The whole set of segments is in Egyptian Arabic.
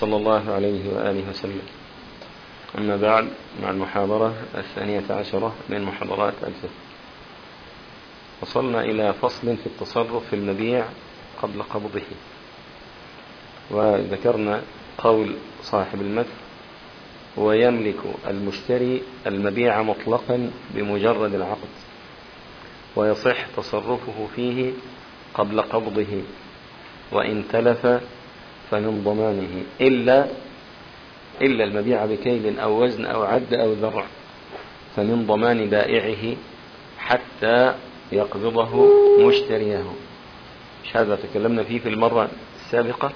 صلى الله عليه وآله وسلم أما بعد مع المحاضرة الثانية عشرة من محاضرات الفقه وصلنا إلى فصل في التصرف في المبيع قبل قبضه وذكرنا قول صاحب المثل ويملك المشتري المبيع مطلقا بمجرد العقد ويصح تصرفه فيه قبل قبضه وإن تلف فمن ضمانه إلا إلا المبيع بكيل أو وزن أو عد أو ذرع فمن ضمان بائعه حتى يقبضه مشتريه مش هذا تكلمنا فيه في المرة السابقة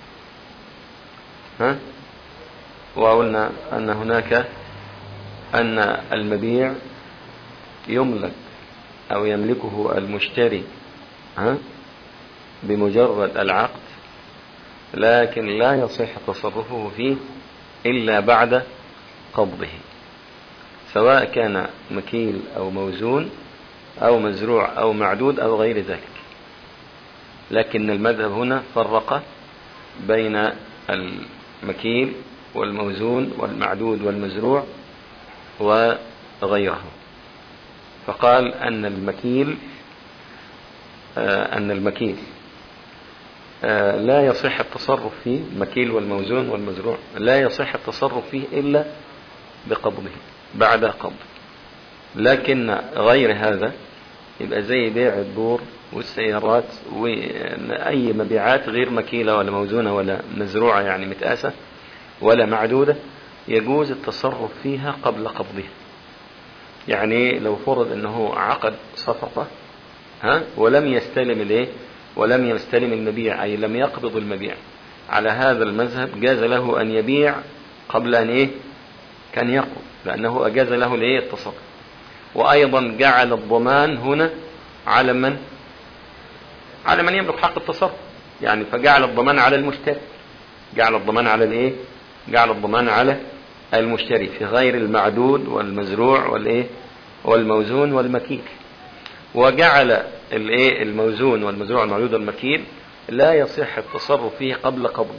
ها وقلنا أن هناك أن المبيع يملك أو يملكه المشتري ها بمجرد العقد لكن لا يصح تصرفه فيه إلا بعد قبضه سواء كان مكيل أو موزون أو مزروع أو معدود أو غير ذلك لكن المذهب هنا فرق بين المكيل والموزون والمعدود والمزروع وغيره فقال أن المكيل أن المكيل لا يصح التصرف فيه المكيل والموزون والمزروع لا يصح التصرف فيه إلا بقبضه بعد قبض لكن غير هذا يبقى زي بيع الدور والسيارات وأي مبيعات غير مكيلة ولا موزونة ولا مزروعة يعني متقاسة ولا معدودة يجوز التصرف فيها قبل قبضها يعني لو فرض انه عقد صفقة ها ولم يستلم الايه ولم يستلم المبيع اي لم يقبض المبيع على هذا المذهب جاز له ان يبيع قبل ان ايه كان يقبض لانه اجاز له الايه التصرف وايضا جعل الضمان هنا على من على من يملك حق التصرف يعني فجعل الضمان على المشتري جعل الضمان على الايه جعل الضمان على المشتري في غير المعدود والمزروع والايه والموزون والمكيل وجعل الايه الموزون والمزروع والمعدود والمكيل لا يصح التصرف فيه قبل قبضه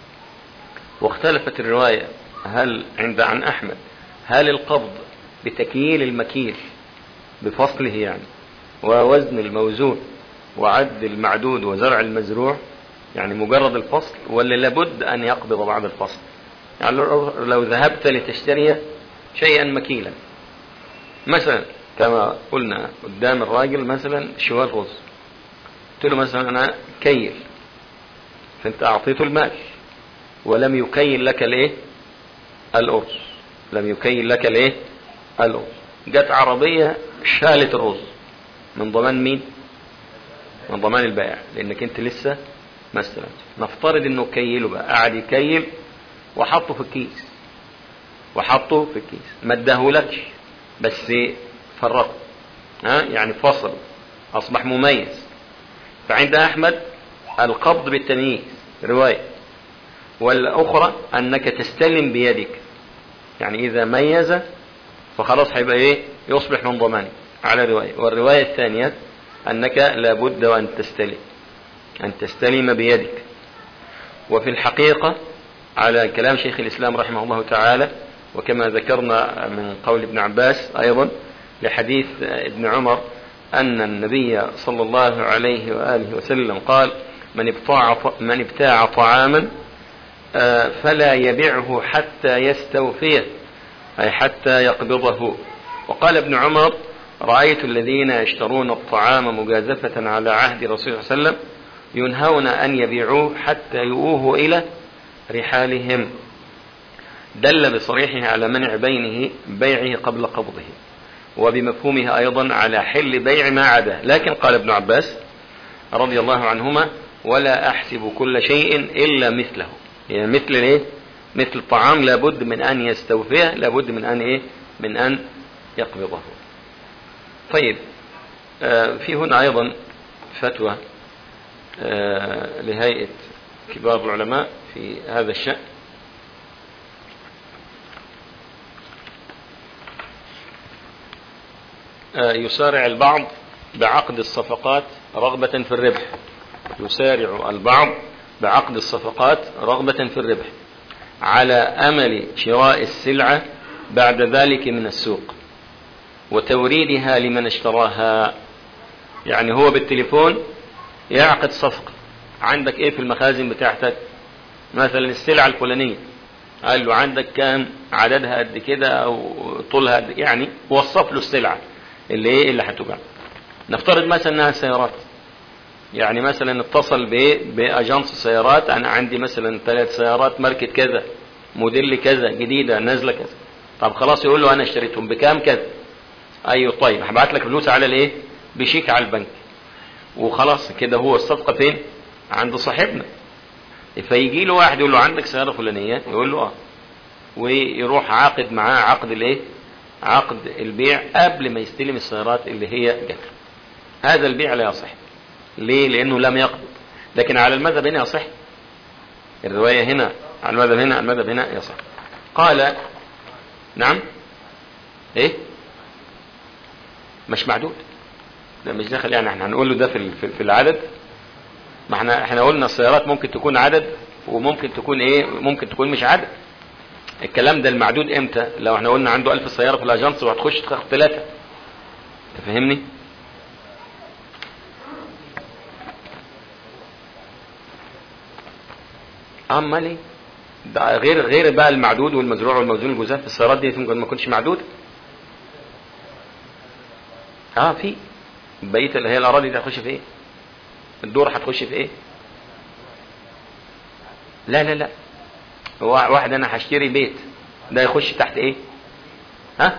واختلفت الرواية هل عند عن أحمد هل القبض بتكييل المكيل بفصله يعني ووزن الموزون وعد المعدود وزرع المزروع يعني مجرد الفصل ولا لابد أن يقبض بعد الفصل يعني لو ذهبت لتشتري شيئا مكيلا مثلا كما قلنا قدام الراجل مثلا شوال رز قلت له مثلا أنا كيل فأنت أعطيته المال ولم يكيل لك الايه الأرز لم يكيل لك الايه الأرز جت عربية شالت الرز من ضمان مين من ضمان البائع لانك انت لسه ما استلمت نفترض انه كيله بقى قاعد يكيل وحطه في الكيس وحطه في الكيس ما اداهولكش بس فرقه ها يعني فصل اصبح مميز فعند احمد القبض بالتمييز روايه والاخرى انك تستلم بيدك يعني اذا ميز فخلاص هيبقى ايه يصبح من ضمانه على روايه والروايه الثانيه انك لابد وان تستلم ان تستلم بيدك وفي الحقيقه على كلام شيخ الإسلام رحمه الله تعالى وكما ذكرنا من قول ابن عباس أيضا لحديث ابن عمر أن النبي صلى الله عليه وآله وسلم قال من ابتاع, من ابتاع طعاما فلا يبيعه حتى يستوفيه أي حتى يقبضه وقال ابن عمر رأيت الذين يشترون الطعام مجازفة على عهد رسول الله صلى الله عليه وسلم ينهون أن يبيعوه حتى يؤوه إلى رحالهم دل بصريحه على منع بينه بيعه قبل قبضه وبمفهومه أيضا على حل بيع ما عداه لكن قال ابن عباس رضي الله عنهما ولا أحسب كل شيء إلا مثله يعني مثل ايه مثل الطعام لابد من أن يستوفيه لابد من أن إيه من أن يقبضه طيب آه في هنا أيضا فتوى آه لهيئة كبار العلماء في هذا الشأن يسارع البعض بعقد الصفقات رغبة في الربح يسارع البعض بعقد الصفقات رغبة في الربح على أمل شراء السلعة بعد ذلك من السوق وتوريدها لمن اشتراها يعني هو بالتليفون يعقد صفقة عندك ايه في المخازن بتاعتك مثلا السلعة الفلانية قال له عندك كام عددها قد كده او طولها قد يعني وصف له السلعة اللي ايه اللي هتباع نفترض مثلا انها سيارات يعني مثلا اتصل بايه باجانس سيارات انا عندي مثلا ثلاث سيارات ماركة كذا موديل كذا جديدة نازلة كذا طب خلاص يقول له انا اشتريتهم بكام كذا ايوه طيب هبعت لك فلوس على الايه بشيك على البنك وخلاص كده هو الصفقة فين عند صاحبنا فيجي له واحد يقول له عندك سيارة فلانية يقول له اه ويروح عاقد معاه عقد الايه عقد البيع قبل ما يستلم السيارات اللي هي جت هذا البيع لا يصح ليه لانه لم يقبض لكن على المذهب هنا يصح الرواية هنا على المذهب هنا على المذهب هنا يصح قال نعم ايه مش معدود ده مش داخل يعني احنا هنقول له ده في في العدد ما احنا احنا قلنا السيارات ممكن تكون عدد وممكن تكون ايه ممكن تكون مش عدد الكلام ده المعدود امتى لو احنا قلنا عنده ألف سيارة في الاجانس وهتخش تاخد ثلاثة تفهمني امال ايه ده غير غير بقى المعدود والمزروع والموزون الجزاف في السيارات دي ممكن ما تكونش معدود اه في بقيه اللي هي الاراضي دي هتخش في ايه الدور هتخش في ايه لا لا لا هو واحد انا هشتري بيت ده يخش تحت ايه ها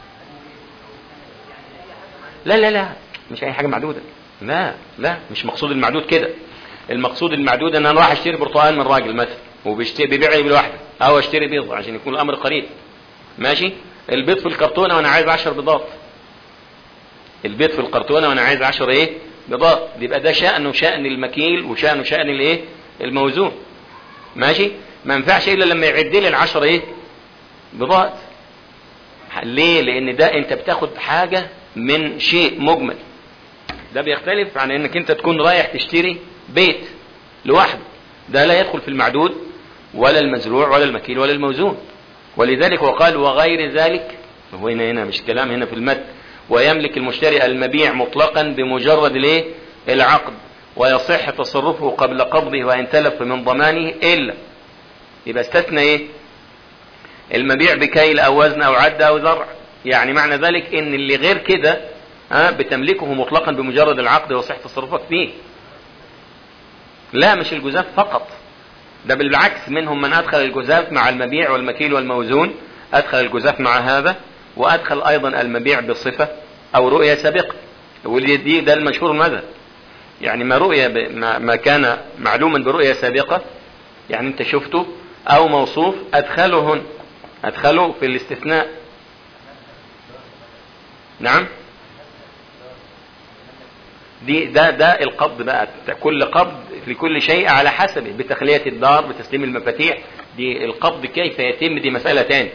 لا لا لا مش اي حاجه معدوده لا لا مش مقصود المعدود كده المقصود المعدود ان انا راح اشتري برتقال من راجل مثلا وبيشتري بيبيع لي بالواحده او اشتري بيض عشان يكون الامر قريب ماشي البيض في الكرتونه وانا عايز 10 بيضات البيض في الكرتونه وانا عايز 10 ايه بيضات يبقى ده شأنه شأن المكيل وشأنه شأن الايه الموزون ماشي ما ينفعش الا لما يعد لي العشر ايه بيضات ليه لان ده انت بتاخد حاجة من شيء مجمل ده بيختلف عن انك انت تكون رايح تشتري بيت لوحده ده لا يدخل في المعدود ولا المزروع ولا المكيل ولا الموزون ولذلك وقال وغير ذلك هو هنا هنا مش كلام هنا في المد ويملك المشتري المبيع مطلقا بمجرد الايه العقد ويصح تصرفه قبل قبضه وان تلف من ضمانه الا يبقى استثنى ايه المبيع بكيل او وزن او عد او ذرع يعني معنى ذلك ان اللي غير كده ها بتملكه مطلقا بمجرد العقد ويصح تصرفك فيه لا مش الجزاف فقط ده بالعكس منهم من ادخل الجزاف مع المبيع والمكيل والموزون ادخل الجزاف مع هذا وادخل ايضا المبيع بصفة او رؤية سابقة ودي ده المشهور المذهب يعني ما رؤية ما, ما كان معلوما برؤية سابقة يعني انت شفته او موصوف ادخله هن ادخله في الاستثناء نعم دي ده ده القبض بقى كل قبض لكل شيء على حسبه بتخلية الدار بتسليم المفاتيح دي القبض كيف يتم دي مسألة تاني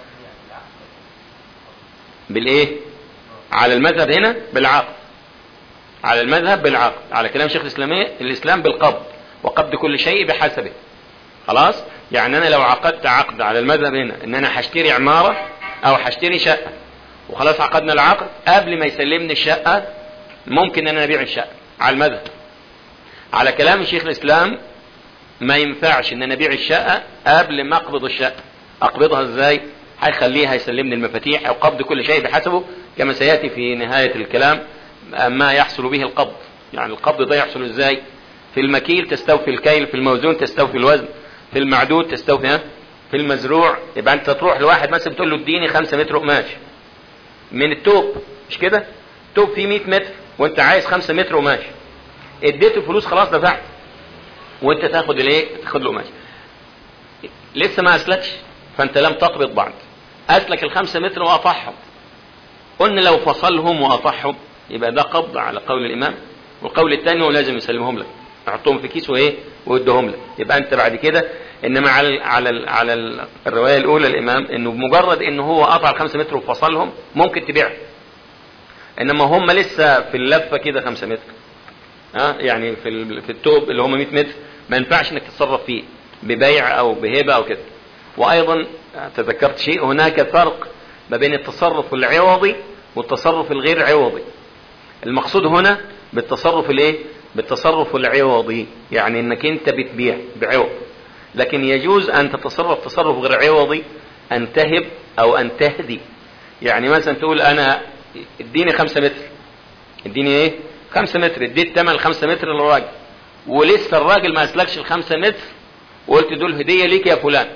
بالايه على المذهب هنا بالعقد على المذهب بالعقد على كلام شيخ الاسلامية الاسلام بالقبض وقبض كل شيء بحسبه خلاص يعني انا لو عقدت عقد على المذهب هنا ان انا هشتري عمارة او هشتري شقة وخلاص عقدنا العقد قبل ما يسلمني الشقة ممكن ان انا ابيع الشقة على المذهب على كلام شيخ الاسلام ما ينفعش ان انا ابيع الشقة قبل ما اقبض الشقة اقبضها ازاي هيخليها يسلمني المفاتيح او قبض كل شيء بحسبه كما سياتي في نهاية الكلام ما يحصل به القبض يعني القبض ده يحصل ازاي في المكيل تستوفي الكيل في الموزون تستوفي الوزن في المعدود تستوفي ها في المزروع يبقى انت تروح لواحد مثلا بتقول له اديني 5 متر قماش من التوب مش كده توب فيه 100 متر وانت عايز 5 متر قماش اديته فلوس خلاص دفعت وانت تاخد الايه تاخد له قماش لسه ما اسلكش فانت لم تقبض بعد اسلك الخمسة متر وقطعهم قلنا لو فصلهم وقطعهم يبقى ده قبض على قول الامام والقول الثاني هو لازم يسلمهم لك يحطهم في كيس وايه ويديهم لك يبقى انت بعد كده انما على ال على ال على ال الروايه الاولى الامام انه بمجرد انه هو قطع الخمسة متر وفصلهم ممكن تبيع انما هم لسه في اللفه كده خمسة متر ها يعني في في التوب اللي هم 100 متر ما ينفعش انك تتصرف فيه ببيع او بهبه او كده وأيضا تذكرت شيء هناك فرق ما بين التصرف العوضي والتصرف الغير عوضي المقصود هنا بالتصرف الايه بالتصرف العوضي يعني انك انت بتبيع بعوض لكن يجوز ان تتصرف تصرف غير عوضي ان تهب او ان تهدي يعني مثلا تقول انا اديني خمسة متر اديني ايه خمسة متر اديت تمن خمسة متر للراجل ولسه الراجل ما اسلكش الخمسة متر وقلت دول هدية ليك يا فلان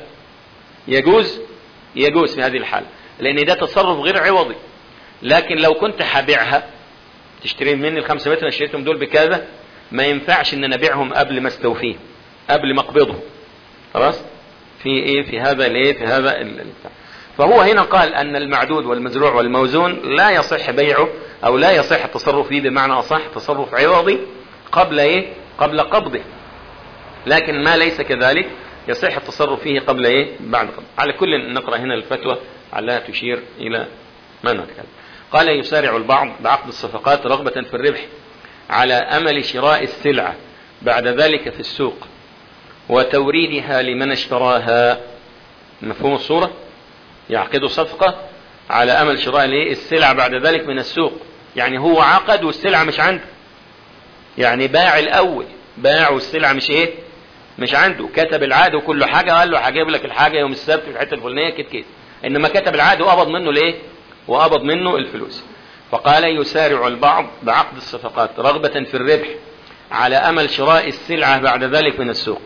يجوز يجوز في هذه الحالة لان ده تصرف غير عوضي لكن لو كنت هبيعها تشتري مني الخمسة متر انا اشتريتهم دول بكذا ما ينفعش ان انا ابيعهم قبل ما استوفيهم قبل ما اقبضهم خلاص في ايه في هذا الايه في هذا ال... فهو هنا قال ان المعدود والمزروع والموزون لا يصح بيعه او لا يصح التصرف فيه بمعنى اصح تصرف عوضي قبل ايه قبل قبضه لكن ما ليس كذلك يصح التصرف فيه قبل ايه بعد قبض على كل نقرا هنا الفتوى على تشير الى ما نتكلم قال يسارع البعض بعقد الصفقات رغبة في الربح على أمل شراء السلعة بعد ذلك في السوق وتوريدها لمن اشتراها مفهوم الصورة يعقد صفقة على أمل شراء السلعة بعد ذلك من السوق يعني هو عقد والسلعة مش عنده يعني باع الأول باع والسلعة مش إيه مش عنده كتب العقد وكل حاجة قال له هجيب لك الحاجة يوم السبت في الحتة الفلانية كده كده إنما كتب العقد وقبض منه ليه وقبض منه الفلوس فقال يسارع البعض بعقد الصفقات رغبة في الربح على أمل شراء السلعة بعد ذلك من السوق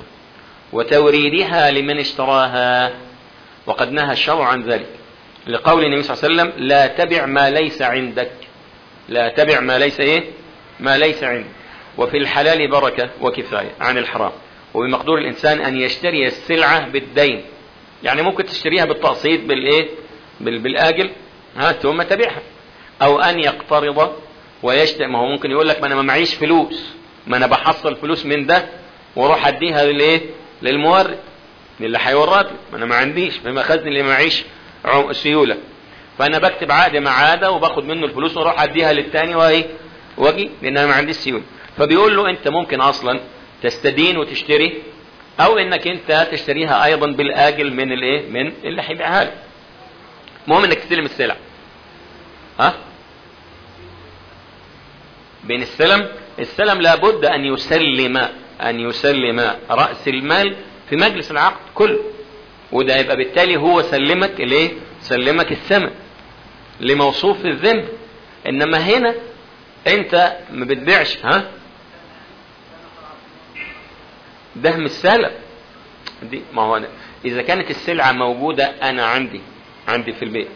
وتوريدها لمن اشتراها وقد نهى الشرع عن ذلك لقول النبي صلى الله عليه وسلم لا تبع ما ليس عندك لا تبع ما ليس ايه ما ليس عندك وفي الحلال بركة وكفاية عن الحرام وبمقدور الإنسان أن يشتري السلعة بالدين يعني ممكن تشتريها بالتقسيط بالإيه بالآجل ها ثم تبيعها او ان يقترض ويشتري ما هو ممكن يقول لك ما انا ما معيش فلوس ما انا بحصل فلوس من ده واروح اديها للايه للمورد للي هيورد ما انا ما عنديش في مخازني اللي معيش سيوله فانا بكتب عقد مع عاده وباخد منه الفلوس واروح اديها للتاني وايه واجي لان انا ما عنديش سيوله فبيقول له انت ممكن اصلا تستدين وتشتري او انك انت تشتريها ايضا بالاجل من الايه من اللي هيبيعها لك المهم انك تستلم السلع ها بين السلم السلم لابد ان يسلم ان يسلم راس المال في مجلس العقد كله وده يبقى بالتالي هو سلمك الايه سلمك الثمن لموصوف الذنب انما هنا انت ما بتبيعش ها ده مش سلم دي ما هو أنا. اذا كانت السلعه موجوده انا عندي عندي في البيت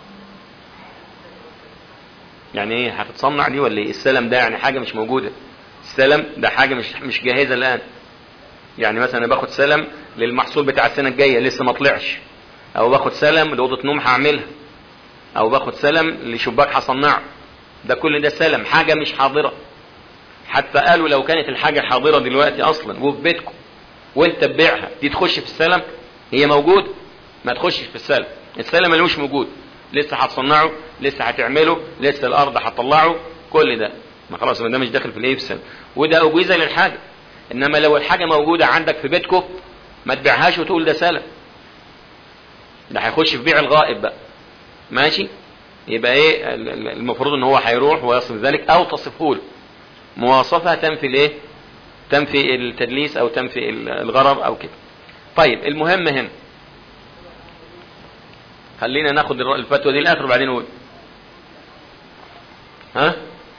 يعني ايه هتتصنع دي ولا ايه السلم ده يعني حاجه مش موجوده السلم ده حاجه مش مش جاهزه الان يعني مثلا انا باخد سلم للمحصول بتاع السنه الجايه لسه ما طلعش او باخد سلم لاوضه نوم هعملها او باخد سلم لشباك هصنعه ده كل ده سلم حاجه مش حاضره حتى قالوا لو كانت الحاجه حاضره دلوقتي اصلا وفي بيتكم وانت تبيعها دي تخش في السلم هي موجوده ما تخشش في السلم السلم اللي مش موجود لسه هتصنعه لسه هتعمله لسه الارض هتطلعه كل ده ما خلاص ما ده مش داخل في الايه في السلم وده اجوزه للحاجه انما لو الحاجه موجوده عندك في بيتكم ما تبيعهاش وتقول ده سلم ده هيخش في بيع الغائب بقى ماشي يبقى ايه المفروض ان هو هيروح ويصف ذلك او تصفه له مواصفه تنفي الايه تنفي التدليس او تنفي الغرر او كده طيب المهم هنا خلينا ناخد الفتوى دي الاخر وبعدين نقول ها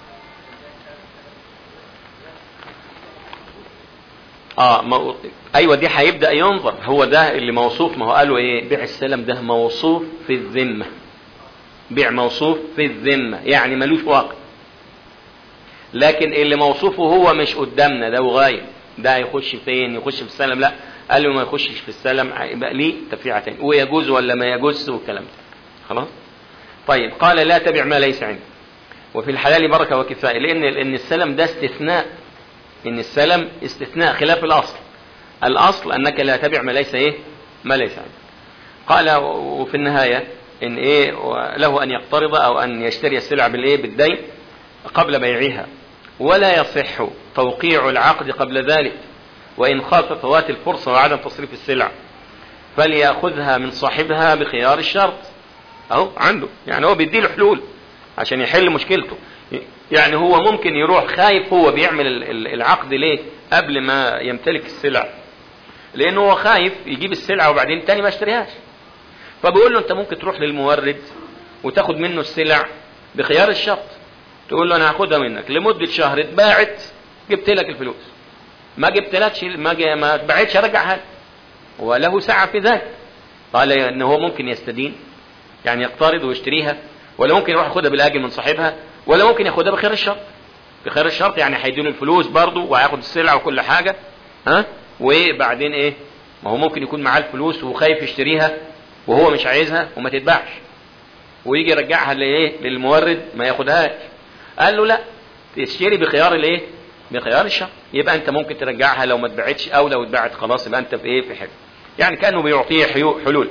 اه مو... ايوه دي هيبدا ينظر هو ده اللي موصوف ما هو قالوا ايه بيع السلم ده موصوف في الذمه بيع موصوف في الذمه يعني ملوش واقع لكن اللي موصوفه هو مش قدامنا ده وغايب ده يخش فين يخش في السلم لا قال له ما يخشش في السلم يبقى ليه تفريعه تاني ويجوز ولا ما يجوز والكلام ده خلاص طيب قال لا تبع ما ليس عندك وفي الحلال بركه وكفايه لان لان السلم ده استثناء ان السلم استثناء خلاف الاصل الاصل انك لا تبع ما ليس ايه ما ليس عندك قال وفي النهايه ان ايه له ان يقترض او ان يشتري السلع بالايه بالدين قبل بيعها ولا يصح توقيع العقد قبل ذلك وإن خاف فوات الفرصة وعدم تصريف السلع فليأخذها من صاحبها بخيار الشرط اهو عنده يعني هو بيديله حلول عشان يحل مشكلته يعني هو ممكن يروح خايف هو بيعمل العقد ليه قبل ما يمتلك السلع لانه هو خايف يجيب السلعة وبعدين تاني ما اشتريهاش فبيقول له انت ممكن تروح للمورد وتاخد منه السلع بخيار الشرط تقول له انا هاخدها منك لمدة شهر اتباعت جبت لك الفلوس ما جبتلكش ما ما اتباعتش ارجعها وله سعة في ذلك قال ان هو ممكن يستدين يعني يقترض ويشتريها ولا ممكن يروح ياخدها بالاجل من صاحبها ولا ممكن ياخدها بخير الشرط بخير الشرط يعني هيديله الفلوس برضه وهياخد السلعه وكل حاجه ها وبعدين ايه ما هو ممكن يكون معاه الفلوس وخايف يشتريها وهو مش عايزها وما تتباعش ويجي يرجعها لايه للمورد ما ياخدهاش قال له لا تشتري بخيار الايه بخيار الشرط يبقى انت ممكن ترجعها لو ما اتباعتش او لو اتباعت خلاص يبقى انت في ايه في حل يعني كانه بيعطيه حلول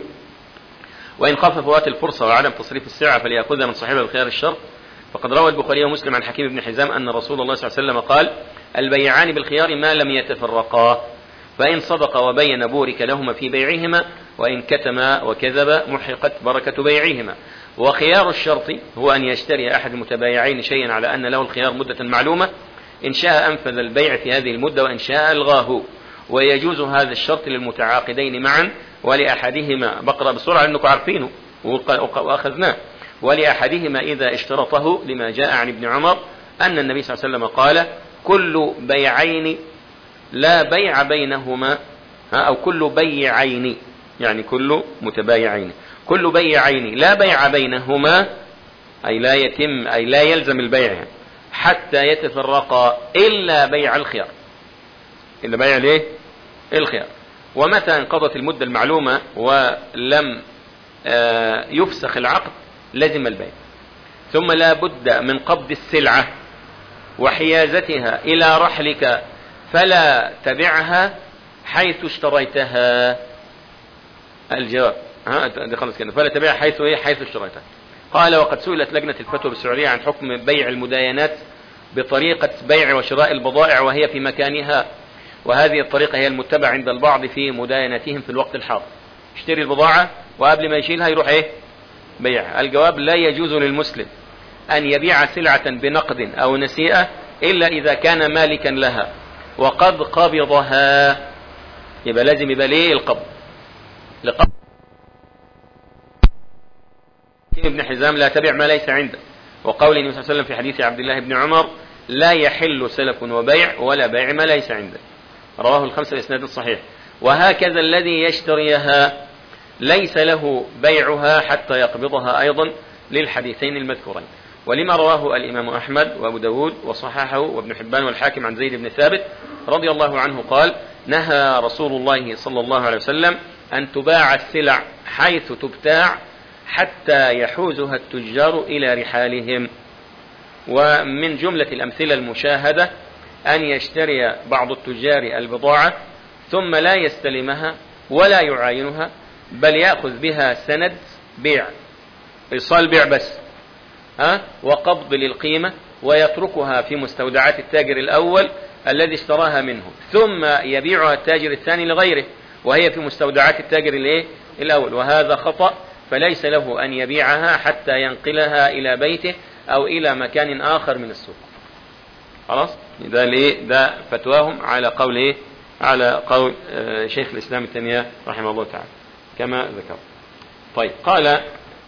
وإن خاف فوات الفرصة وعدم تصريف السلعة فليأخذها من صاحبها بخيار الشرط فقد روى البخاري ومسلم عن حكيم بن حزام أن رسول الله صلى الله عليه وسلم قال البيعان بالخيار ما لم يتفرقا فإن صدق وبين بورك لهما في بيعهما وإن كتما وكذب محقت بركة بيعهما وخيار الشرط هو أن يشتري أحد المتبايعين شيئا على أن له الخيار مدة معلومة إن شاء أنفذ البيع في هذه المدة وإن شاء ألغاه ويجوز هذا الشرط للمتعاقدين معا ولأحدهما بقرأ بسرعة لأنكم عارفينه وأخذناه ولأحدهما إذا اشترطه لما جاء عن ابن عمر أن النبي صلى الله عليه وسلم قال كل بيعين لا بيع بينهما أو كل بيعين يعني كل متبايعين كل بيعين لا بيع بينهما أي لا يتم أي لا يلزم البيع حتى يتفرقا إلا بيع الخيار إلا بيع الايه الخيار ومتى انقضت المدة المعلومة ولم آه، يفسخ العقد لزم البيع ثم لا بد من قبض السلعة وحيازتها إلى رحلك فلا تبعها حيث اشتريتها الجواب ها دي خلص كده فلا تبيع حيث ايه حيث اشتريتها قال وقد سئلت لجنة الفتوى بالسعودية عن حكم بيع المداينات بطريقة بيع وشراء البضائع وهي في مكانها وهذه الطريقة هي المتبع عند البعض في مداينتهم في الوقت الحاضر يشتري البضاعة وقبل ما يشيلها يروح ايه بيع الجواب لا يجوز للمسلم أن يبيع سلعة بنقد أو نسيئة إلا إذا كان مالكا لها وقد قبضها يبقى لازم يبقى ليه القبض لقبض ابن حزام لا تبع ما ليس عنده وقول النبي صلى الله عليه وسلم في حديث عبد الله بن عمر لا يحل سلف وبيع ولا بيع ما ليس عنده رواه الخمسة بإسناد صحيح وهكذا الذي يشتريها ليس له بيعها حتى يقبضها أيضا للحديثين المذكورين ولما رواه الإمام أحمد وأبو داود وصححه وابن حبان والحاكم عن زيد بن ثابت رضي الله عنه قال نهى رسول الله صلى الله عليه وسلم أن تباع السلع حيث تبتاع حتى يحوزها التجار إلى رحالهم ومن جملة الأمثلة المشاهدة أن يشتري بعض التجار البضاعة ثم لا يستلمها ولا يعاينها بل يأخذ بها سند بيع إيصال بيع بس ها وقبض للقيمة ويتركها في مستودعات التاجر الأول الذي اشتراها منه ثم يبيعها التاجر الثاني لغيره وهي في مستودعات التاجر الايه الأول وهذا خطأ فليس له أن يبيعها حتى ينقلها إلى بيته أو إلى مكان آخر من السوق خلاص ده ليه ده فتواهم على قول ايه على قول آه، شيخ الإسلام التيمية رحمه الله تعالى كما ذكر طيب قال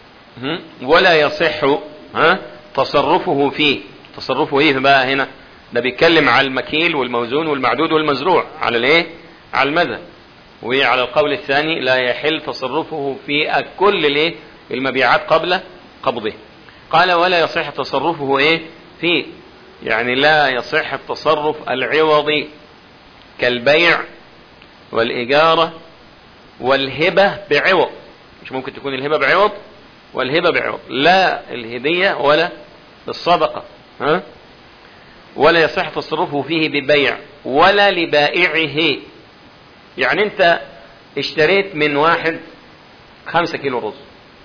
ولا يصح ها تصرفه فيه تصرفه ايه بقى هنا ده بيتكلم على المكيل والموزون والمعدود والمزروع على الايه على المذهب وعلى القول الثاني لا يحل تصرفه في كل الايه المبيعات قبل قبضه قال ولا يصح تصرفه ايه فيه يعني لا يصح التصرف العوضي كالبيع والإجارة والهبة بعوض مش ممكن تكون الهبة بعوض والهبة بعوض لا الهدية ولا الصدقة ها ولا يصح تصرفه فيه ببيع ولا لبائعه يعني انت اشتريت من واحد خمسة كيلو رز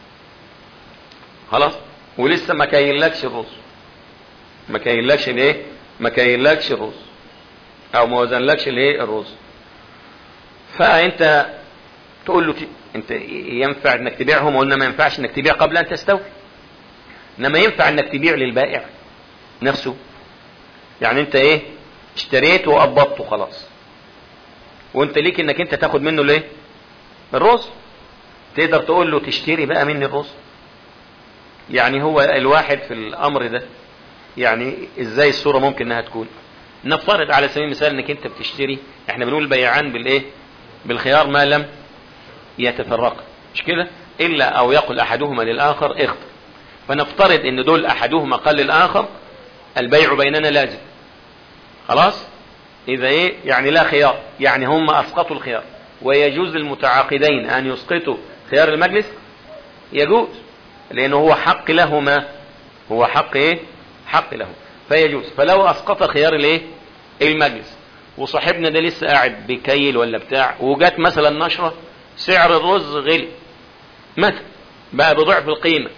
خلاص ولسه ما كاينلكش الرز ما كاينلكش الايه ما كاينلكش الرز او ما وزنلكش الايه الرز فانت تقول له ت... انت ينفع انك تبيعهم وقلنا ما ينفعش انك تبيع قبل ان تستوفي انما ينفع انك تبيع للبائع نفسه يعني انت ايه اشتريت وقبضته خلاص وانت ليك انك انت تاخد منه ليه الرز تقدر تقول له تشتري بقى مني الرز يعني هو الواحد في الامر ده يعني ازاي الصورة ممكن انها تكون نفترض على سبيل المثال انك انت بتشتري احنا بنقول بيعان بالايه بالخيار ما لم يتفرقا مش كده الا او يقل احدهما للاخر اختر فنفترض ان دول احدهما قال للاخر البيع بيننا لازم خلاص اذا ايه يعني لا خيار يعني هم اسقطوا الخيار ويجوز للمتعاقدين ان يسقطوا خيار المجلس يجوز لانه هو حق لهما هو حق ايه حق له فيجوز فلو اسقط خيار الايه المجلس وصاحبنا ده لسه قاعد بكيل ولا بتاع وجات مثلا نشرة سعر الرز غلي مثلا بقى بضعف القيمة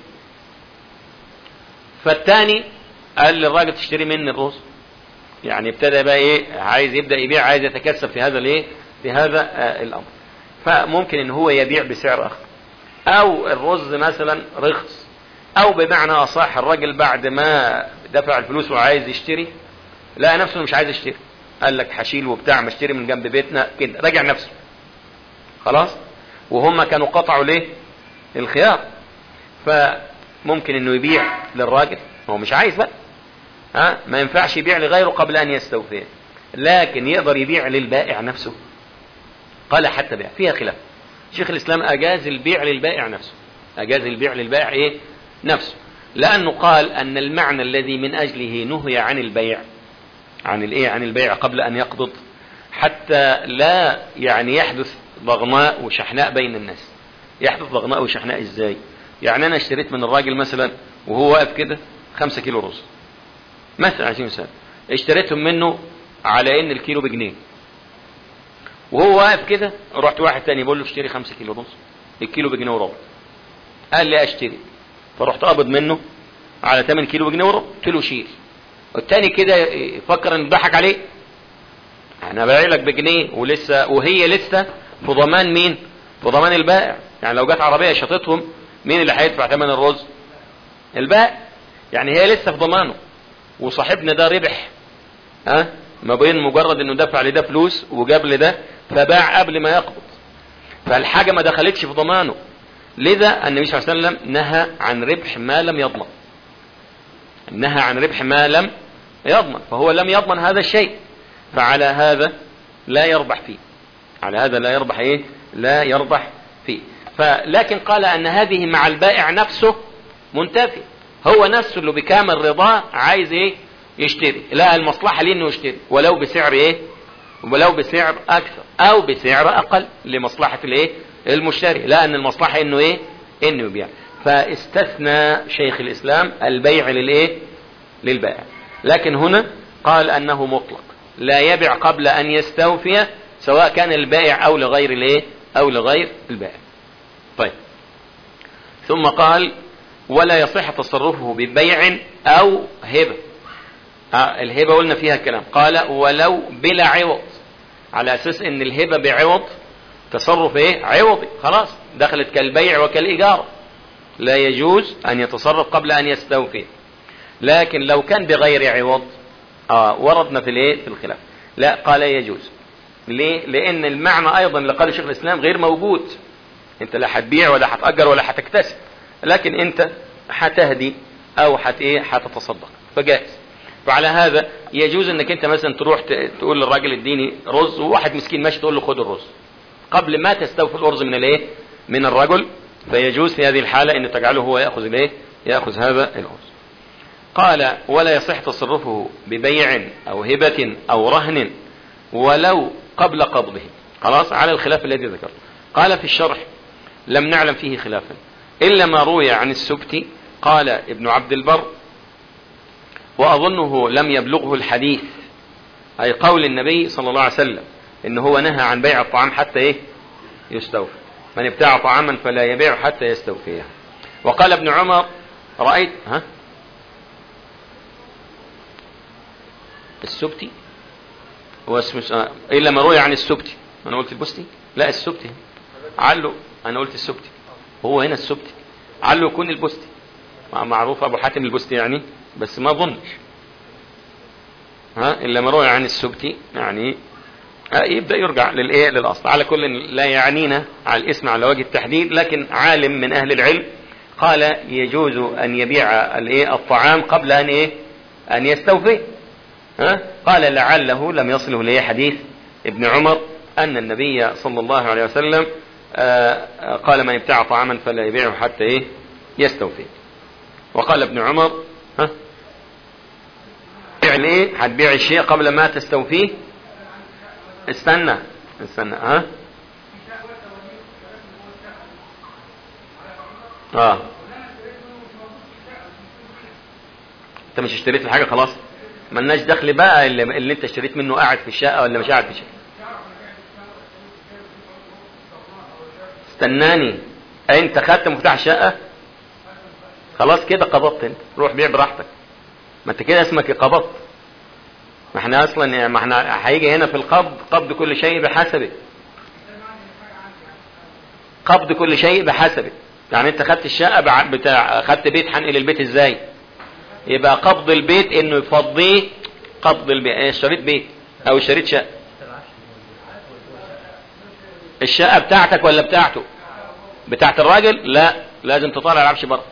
فالتاني قال للراجل تشتري مني الرز يعني ابتدى بقى ايه عايز يبدا يبيع عايز يتكسب في هذا الايه في هذا آه الامر فممكن ان هو يبيع بسعر اخر او الرز مثلا رخص او بمعنى اصح الراجل بعد ما دفع الفلوس وعايز يشتري لقى نفسه مش عايز يشتري قال لك هشيل وبتاع ما اشتري من جنب بيتنا كده راجع نفسه خلاص وهم كانوا قطعوا ليه الخيار فممكن انه يبيع للراجل هو مش عايز بقى ها ما ينفعش يبيع لغيره قبل ان يستوفيه لكن يقدر يبيع للبائع نفسه قال حتى بيع فيها خلاف شيخ الاسلام اجاز البيع للبائع نفسه اجاز البيع للبائع ايه نفسه لانه قال ان المعنى الذي من اجله نهي عن البيع عن الايه عن البيع قبل ان يقبض حتى لا يعني يحدث ضغناء وشحناء بين الناس يحدث ضغناء وشحناء ازاي يعني انا اشتريت من الراجل مثلا وهو واقف كده خمسة كيلو رز مثلا عشان مثال اشتريتهم منه على ان الكيلو بجنيه وهو واقف كده رحت واحد تاني بقول له اشتري خمسة كيلو رز الكيلو بجنيه وربع قال لي اشتري فرحت قابض منه على 8 كيلو بجنيه وربع قلت له شيل والتاني كده يفكر ان ضحك عليه انا بايع لك بجنيه ولسه وهي لسه في ضمان مين في ضمان البائع يعني لو جت عربيه شطتهم مين اللي هيدفع ثمن الرز البائع يعني هي لسه في ضمانه وصاحبنا ده ربح ها ما بين مجرد انه دفع لده فلوس وجاب لده فباع قبل ما يقبض فالحاجه ما دخلتش في ضمانه لذا النبي صلى الله عليه وسلم نهى عن ربح ما لم يضمن نهى عن ربح ما لم يضمن فهو لم يضمن هذا الشيء فعلى هذا لا يربح فيه على هذا لا يربح ايه لا يربح فيه فلكن قال ان هذه مع البائع نفسه منتفي هو نفسه اللي بكامل رضاه عايز ايه يشتري لا المصلحة ليه انه يشتري ولو بسعر ايه ولو بسعر اكثر او بسعر اقل لمصلحة الايه المشتري لا ان المصلحة انه ايه انه يبيع فاستثنى شيخ الاسلام البيع للايه للبائع لكن هنا قال انه مطلق لا يبيع قبل ان يستوفي سواء كان البائع او لغير الايه او لغير البائع طيب ثم قال ولا يصح تصرفه ببيع او هبه آه الهبه قلنا فيها كلام قال ولو بلا عوض على اساس ان الهبه بعوض تصرف ايه عوضي خلاص دخلت كالبيع وكالاجاره لا يجوز ان يتصرف قبل ان يستوفي لكن لو كان بغير عوض اه وردنا في الايه في الخلاف لا قال يجوز ليه لان المعنى ايضا اللي قاله شيخ الاسلام غير موجود انت لا هتبيع ولا هتاجر ولا هتكتسب لكن انت هتهدي او هت ايه هتتصدق فجائز فعلى هذا يجوز انك انت مثلا تروح تقول للراجل اديني رز وواحد مسكين ماشي تقول له خد الرز قبل ما تستوفي الارز من الايه من الرجل فيجوز في هذه الحالة ان تجعله هو يأخذ الايه يأخذ هذا الارز قال ولا يصح تصرفه ببيع او هبة او رهن ولو قبل قبضه خلاص على الخلاف الذي ذكر قال في الشرح لم نعلم فيه خلافا إلا ما روي عن السبتي قال ابن عبد البر وأظنه لم يبلغه الحديث أي قول النبي صلى الله عليه وسلم إن هو نهى عن بيع الطعام حتى إيه يستوفي من ابتاع طعاما فلا يبيع حتى يستوفيه وقال ابن عمر رأيت ها السبتي هو اسمه إلا ما روي عن السبتي أنا قلت البستي لا السبتي عله انا قلت السبتي هو هنا السبتي عله يكون البستي معروف ابو حاتم البستي يعني بس ما اظنش ها الا ما روي عن السبتي يعني يبدا يرجع للايه للاصل على كل لا يعنينا على الاسم على وجه التحديد لكن عالم من اهل العلم قال يجوز ان يبيع الايه الطعام قبل ان ايه ان يستوفي ها قال لعله لم يصله لي حديث ابن عمر ان النبي صلى الله عليه وسلم قال من ابتاع طعاما فلا يبيعه حتى ايه يستوفي وقال ابن عمر ها بيع ايه هتبيع الشيء قبل ما تستوفيه استنى استنى ها اه انت مش اشتريت الحاجه خلاص ملناش دخل بقى اللي, اللي انت اشتريت منه قاعد في الشقه ولا مش قاعد في الشقه استناني انت خدت مفتاح الشقه خلاص كده قبضت انت روح بيع براحتك ما انت كده اسمك قبضت ما احنا اصلا ما احنا هيجي هنا في القبض قبض كل شيء بحسبه قبض كل شيء بحسبه يعني انت خدت الشقه بتاع خدت بيت هنقل البيت ازاي يبقى قبض البيت انه يفضيه قبض البيت اشتريت بيت او اشتريت شقه الشقه بتاعتك ولا بتاعته بتاعت الراجل لا لازم تطالع العفش بره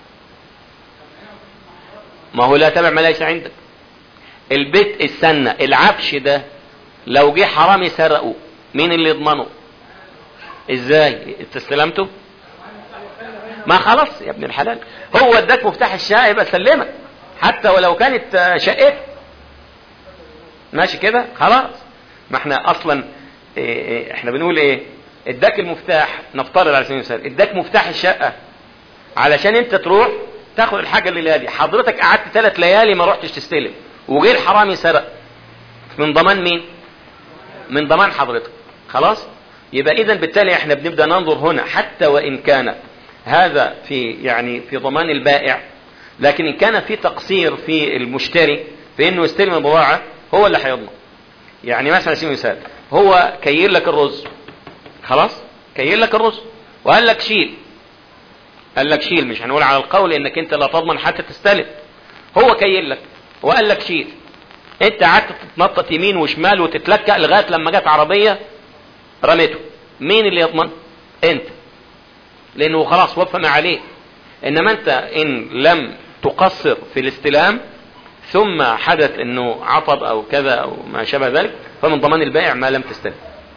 ما هو لا تبع ما ليس عندك البيت السنة العفش ده لو جه حرامي سرقه مين اللي يضمنه ازاي انت استلمته ما خلاص يا ابن الحلال هو اداك مفتاح الشقه يبقى سلمك حتى ولو كانت شقته ماشي كده خلاص ما احنا اصلا إيه احنا بنقول ايه اداك المفتاح نفترض على سبيل المثال اداك مفتاح الشقه علشان انت تروح تاخد الحاجه الليله دي حضرتك قعدت ثلاث ليالي ما رحتش تستلم وجه الحرامي سرق من ضمان مين من ضمان حضرتك خلاص يبقى اذا بالتالي احنا بنبدا ننظر هنا حتى وان كان هذا في يعني في ضمان البائع لكن ان كان في تقصير في المشتري في انه يستلم البضاعه هو اللي هيضمن يعني مثلا سيدي مثال هو كيل لك الرز خلاص كيل لك الرز وقال لك شيل قال لك شيل مش هنقول على القول انك انت لا تضمن حتى تستلم هو كيل لك وقال لك شيل انت قعدت تتنطط يمين وشمال وتتلكأ لغايه لما جت عربيه رميته مين اللي يضمن انت لانه خلاص وفى ما عليه انما انت ان لم تقصر في الاستلام ثم حدث انه عطب او كذا او ما شابه ذلك فمن ضمان البائع ما لم تستلم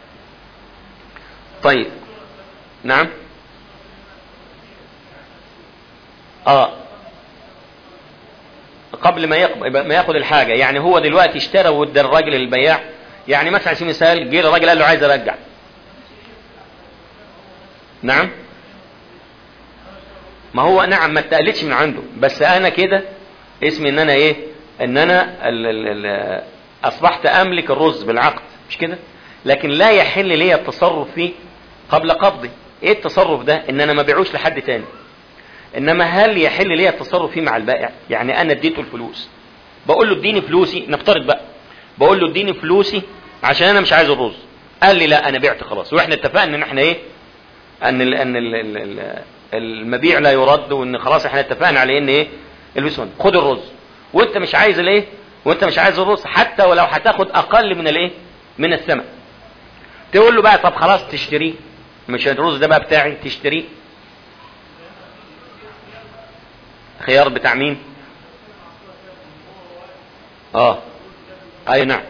طيب نعم اه قبل ما يقبل ما ياخد الحاجه يعني هو دلوقتي اشترى ود الراجل البياع يعني مثلا على سبيل المثال جه الراجل قال له عايز ارجع نعم ما هو نعم ما اتقلتش من عنده بس انا كده اسمي ان انا ايه ان انا ال ال ال اصبحت املك الرز بالعقد مش كده لكن لا يحل لي التصرف فيه قبل قبضي ايه التصرف ده ان انا ما بيعوش لحد تاني انما هل يحل لي التصرف فيه مع البائع يعني انا اديته الفلوس بقول له اديني فلوسي نفترض بقى بقول له اديني فلوسي عشان انا مش عايز الرز قال لي لا انا بعت خلاص واحنا اتفقنا ان احنا ايه ان ال ان ال ال ال المبيع لا يرد وان خلاص احنا اتفقنا على ان ايه الفلوس خد الرز وانت مش عايز الايه وانت مش عايز الرز حتى ولو هتاخد اقل من الايه من الثمن تقول له بقى طب خلاص تشتريه مش الرز ده بقى بتاعي تشتريه خيار بتاع مين اه اي نعم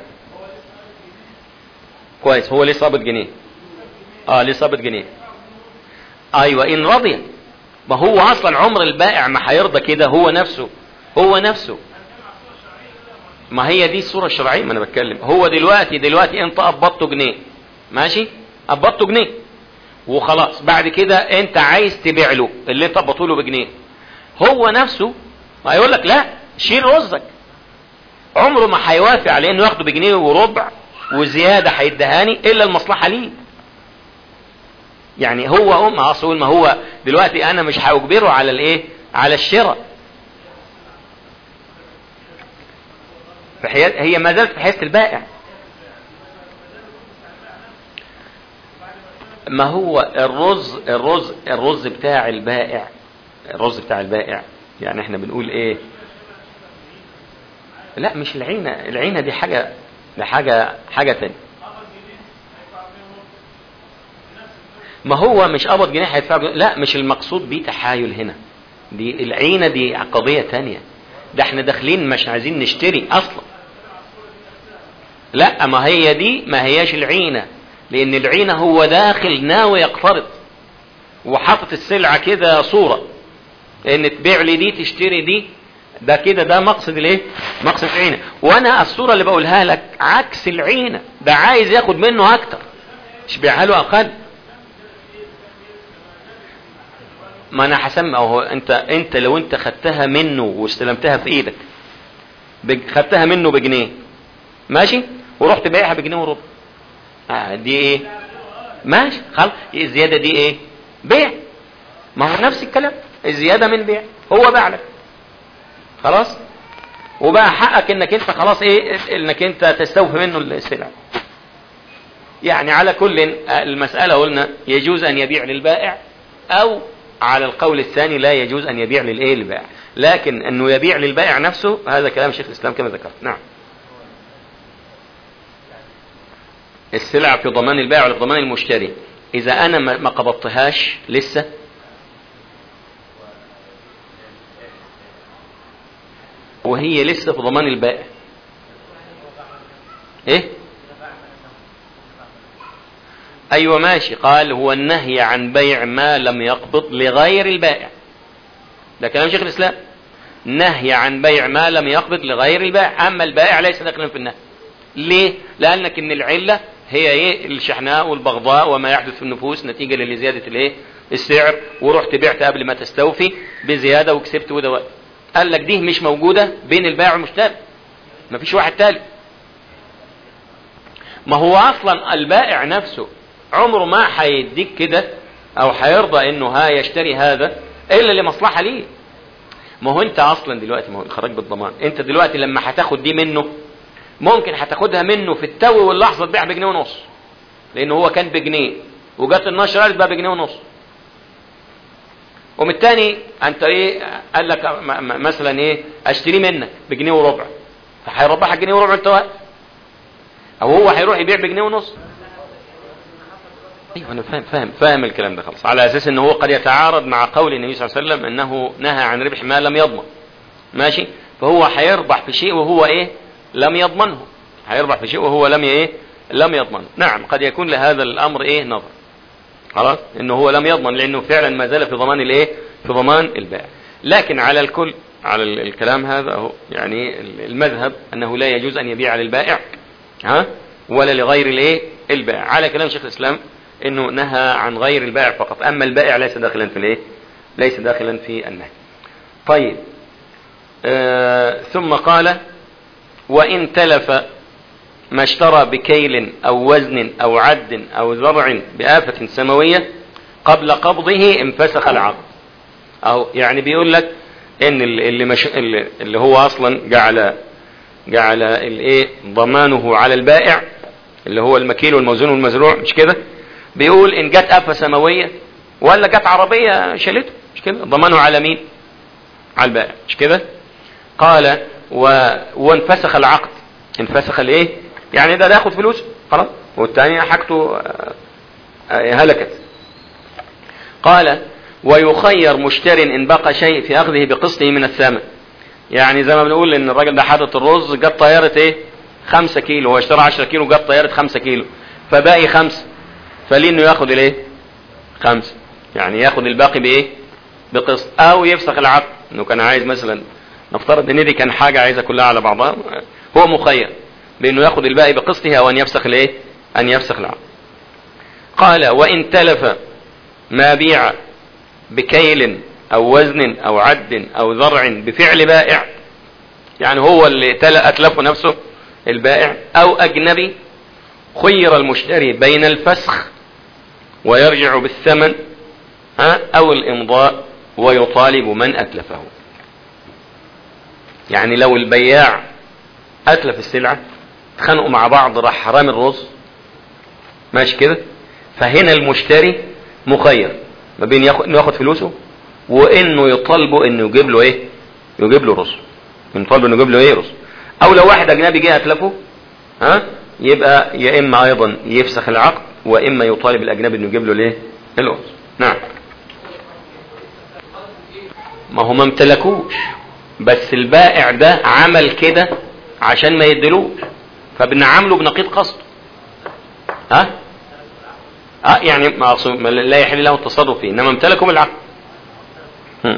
كويس هو ليه صابت جنيه اه ليه صابت جنيه ايوه ان رضي ما هو اصلا عمر البائع ما هيرضى كده هو نفسه هو نفسه ما هي دي الصوره الشرعيه ما انا بتكلم هو دلوقتي دلوقتي انت قبضته جنيه ماشي قبضته جنيه وخلاص بعد كده انت عايز تبيع له اللي انت قبضته له بجنيه هو نفسه هيقول لك لا شيل رزك عمره ما هيوافق على انه ياخده بجنيه وربع وزياده هيدهاني الا المصلحه ليه يعني هو ام اصل ما هو دلوقتي انا مش هاجبره على الايه على الشراء هي ما زالت في حيث البائع ما هو الرز الرز الرز بتاع البائع الرز بتاع البائع يعني احنا بنقول ايه لا مش العينة العينة دي حاجة دي حاجة حاجة تانية ما هو مش قبض جنيه هيدفع جنيه لا مش المقصود بيه تحايل هنا دي العينة دي قضية تانية ده احنا داخلين مش عايزين نشتري اصلا لا ما هي دي ما هياش العينة لان العينة هو داخل ناوي يقترض وحاطط السلعة كده صورة ان تبيع لي دي تشتري دي ده كده ده مقصد الايه مقصد العينة وانا الصورة اللي بقولها لك عكس العينة ده عايز ياخد منه اكتر مش بيعها له اقل ما انا هسمع اهو انت انت لو انت خدتها منه واستلمتها في ايدك بج- خدتها منه بجنيه ماشي ورحت بايعها بجنيه وربع آه دي ايه ماشي خلاص الزياده دي ايه بيع ما هو نفس الكلام الزياده من بيع هو باع لك خلاص وبقى حقك انك انت خلاص ايه انك انت تستوفي منه السلع يعني على كل المسألة قلنا يجوز أن يبيع للبائع أو على القول الثاني لا يجوز أن يبيع للإيه للبائع لكن أنه يبيع للبائع نفسه هذا كلام شيخ الإسلام كما ذكرت نعم السلع في ضمان البائع ولا في ضمان المشتري إذا أنا ما ما قبضتهاش لسه وهي لسه في ضمان البائع ايه ايوه ماشي قال هو النهي عن بيع ما لم يقبض لغير البائع ده كلام شيخ الاسلام نهي عن بيع ما لم يقبض لغير البائع اما البائع ليس داخلا في النهي ليه لانك ان العله هي ايه الشحناء والبغضاء وما يحدث في النفوس نتيجه لزياده الايه السعر ورحت بعت قبل ما تستوفي بزياده وكسبت وده وقت قال لك دي مش موجوده بين البائع والمشتري مفيش واحد تالت ما هو اصلا البائع نفسه عمره ما هيديك كده او هيرضى انه ها يشتري هذا الا لمصلحه ليه ما هو انت اصلا دلوقتي ما هو الخراج بالضمان انت دلوقتي لما هتاخد دي منه ممكن هتاخدها منه في التو واللحظه تبيع بجنيه ونص لان هو كان بجنيه وجات النشر قالت بقى بجنيه ونص ومن التاني انت ايه قال لك م- م- مثلا ايه اشتري منك بجنيه وربع فهيربحك جنيه وربع انت واقف او هو هيروح يبيع بجنيه ونص ايوه انا فاهم فاهم فاهم الكلام ده خلاص على اساس ان هو قد يتعارض مع قول النبي صلى الله عليه وسلم انه نهى عن ربح ما لم يضمن ماشي فهو هيربح في شيء وهو ايه لم يضمنه هيربح في شيء وهو لم ايه لم يضمنه نعم قد يكون لهذا الامر ايه نظر خلاص انه هو لم يضمن لانه فعلا ما زال في ضمان الايه في ضمان البائع لكن على الكل على ال- الكلام هذا هو يعني المذهب انه لا يجوز ان يبيع للبائع ها ولا لغير الايه البائع على كلام شيخ الاسلام انه نهى عن غير البائع فقط اما البائع ليس داخلا في الايه ليس داخلا في النهي طيب آه ثم قال وان تلف ما اشترى بكيل او وزن او عد او زرع بآفة سماوية قبل قبضه انفسخ العقد او يعني بيقول لك ان اللي اللي, مش اللي, اللي هو اصلا جعل جعل الايه ضمانه على البائع اللي هو المكيل والموزون والمزروع مش كده بيقول ان جت آفة سماوية ولا جت عربية شالته مش كده ضمانه على مين على البائع مش كده قال و... وانفسخ العقد انفسخ الايه يعني ده ياخد فلوس خلاص والثاني حاجته آه، آه، هلكت قال ويخير مشتر ان بقى شيء في اخذه بقسطه من الثمن يعني زي ما بنقول ان الراجل ده حاطط الرز جت طياره ايه خمسة كيلو هو اشترى 10 كيلو جت طياره خمسة كيلو فباقي خمسة فليه انه ياخد الايه خمسة يعني ياخد الباقي بايه بقسط او يفسخ العقد انه كان عايز مثلا نفترض ان دي كان حاجه عايزها كلها على بعضها هو مخير بانه ياخد الباقي بقسطه او ان يفسخ الايه ان يفسخ العقد قال وان تلف ما بيع بكيل او وزن او عد او ذرع بفعل بائع يعني هو اللي تل- اتلفه نفسه البائع او اجنبي خير المشتري بين الفسخ ويرجع بالثمن ها او الامضاء ويطالب من اتلفه يعني لو البياع اتلف السلعه اتخانقوا مع بعض راح رامي الرز ماشي كده فهنا المشتري مخير ما بين ياخد انه ياخد فلوسه وانه يطالبه انه يجيب له ايه يجيب له رسل يطالبه انه يجيب له ايه رسل او لو واحد اجنبي جه اتلفه ها يبقى يا اما ايضا يفسخ العقد واما يطالب الاجنبي انه يجيب له الايه الرسل نعم ما هو ما امتلكوش بس البائع ده عمل كده عشان ما يدلوش فبنعامله بنقيض قصده ها اه يعني ما أقصد ما لا يحل له التصرف فيه انما امتلكوا بالعقد هم.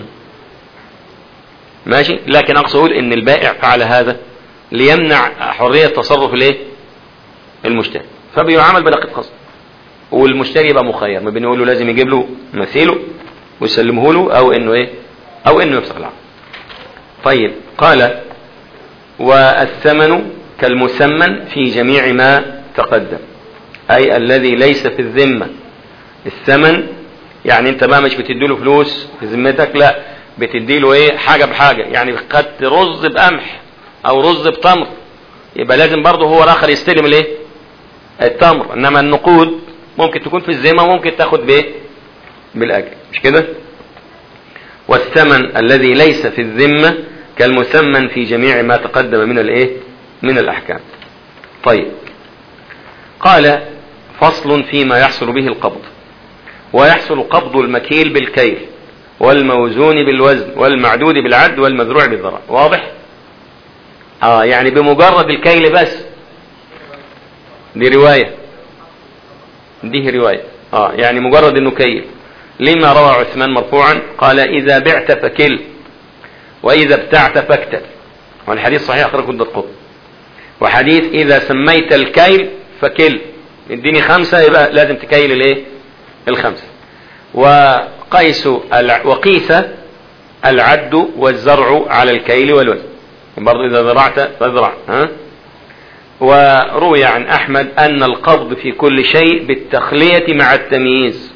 ماشي لكن اقصد اقول ان البائع فعل هذا ليمنع حرية تصرف الايه المشتري فبيعامل بنقيض قصد والمشتري يبقى مخير ما بنقول له لازم يجيب له مثيله ويسلمه له او انه ايه او انه يفسخ العقد طيب قال والثمن كالمسمن في جميع ما تقدم اي الذي ليس في الذمة الثمن يعني انت بقى مش بتديله فلوس في ذمتك لا بتديله ايه حاجة بحاجة يعني خدت رز بقمح او رز بتمر يبقى لازم برضه هو الاخر يستلم الايه التمر انما النقود ممكن تكون في الذمة ممكن تاخد بايه بالاجر مش كده والثمن الذي ليس في الذمة كالمثمن في جميع ما تقدم من الايه من الاحكام طيب قال فصل فيما يحصل به القبض ويحصل قبض المكيل بالكيل والموزون بالوزن والمعدود بالعد والمذروع بالذراع واضح اه يعني بمجرد الكيل بس دي رواية دي رواية اه يعني مجرد انه كيل لما روى عثمان مرفوعا قال اذا بعت فكل واذا ابتعت فاكتل والحديث صحيح اخرجه الدقوق وحديث اذا سميت الكيل فكل اديني خمسة يبقى لازم تكيل الايه الخمسة وقيس وقيس العد والزرع على الكيل والوزن برضه اذا زرعت فازرع ها وروي عن احمد ان القبض في كل شيء بالتخلية مع التمييز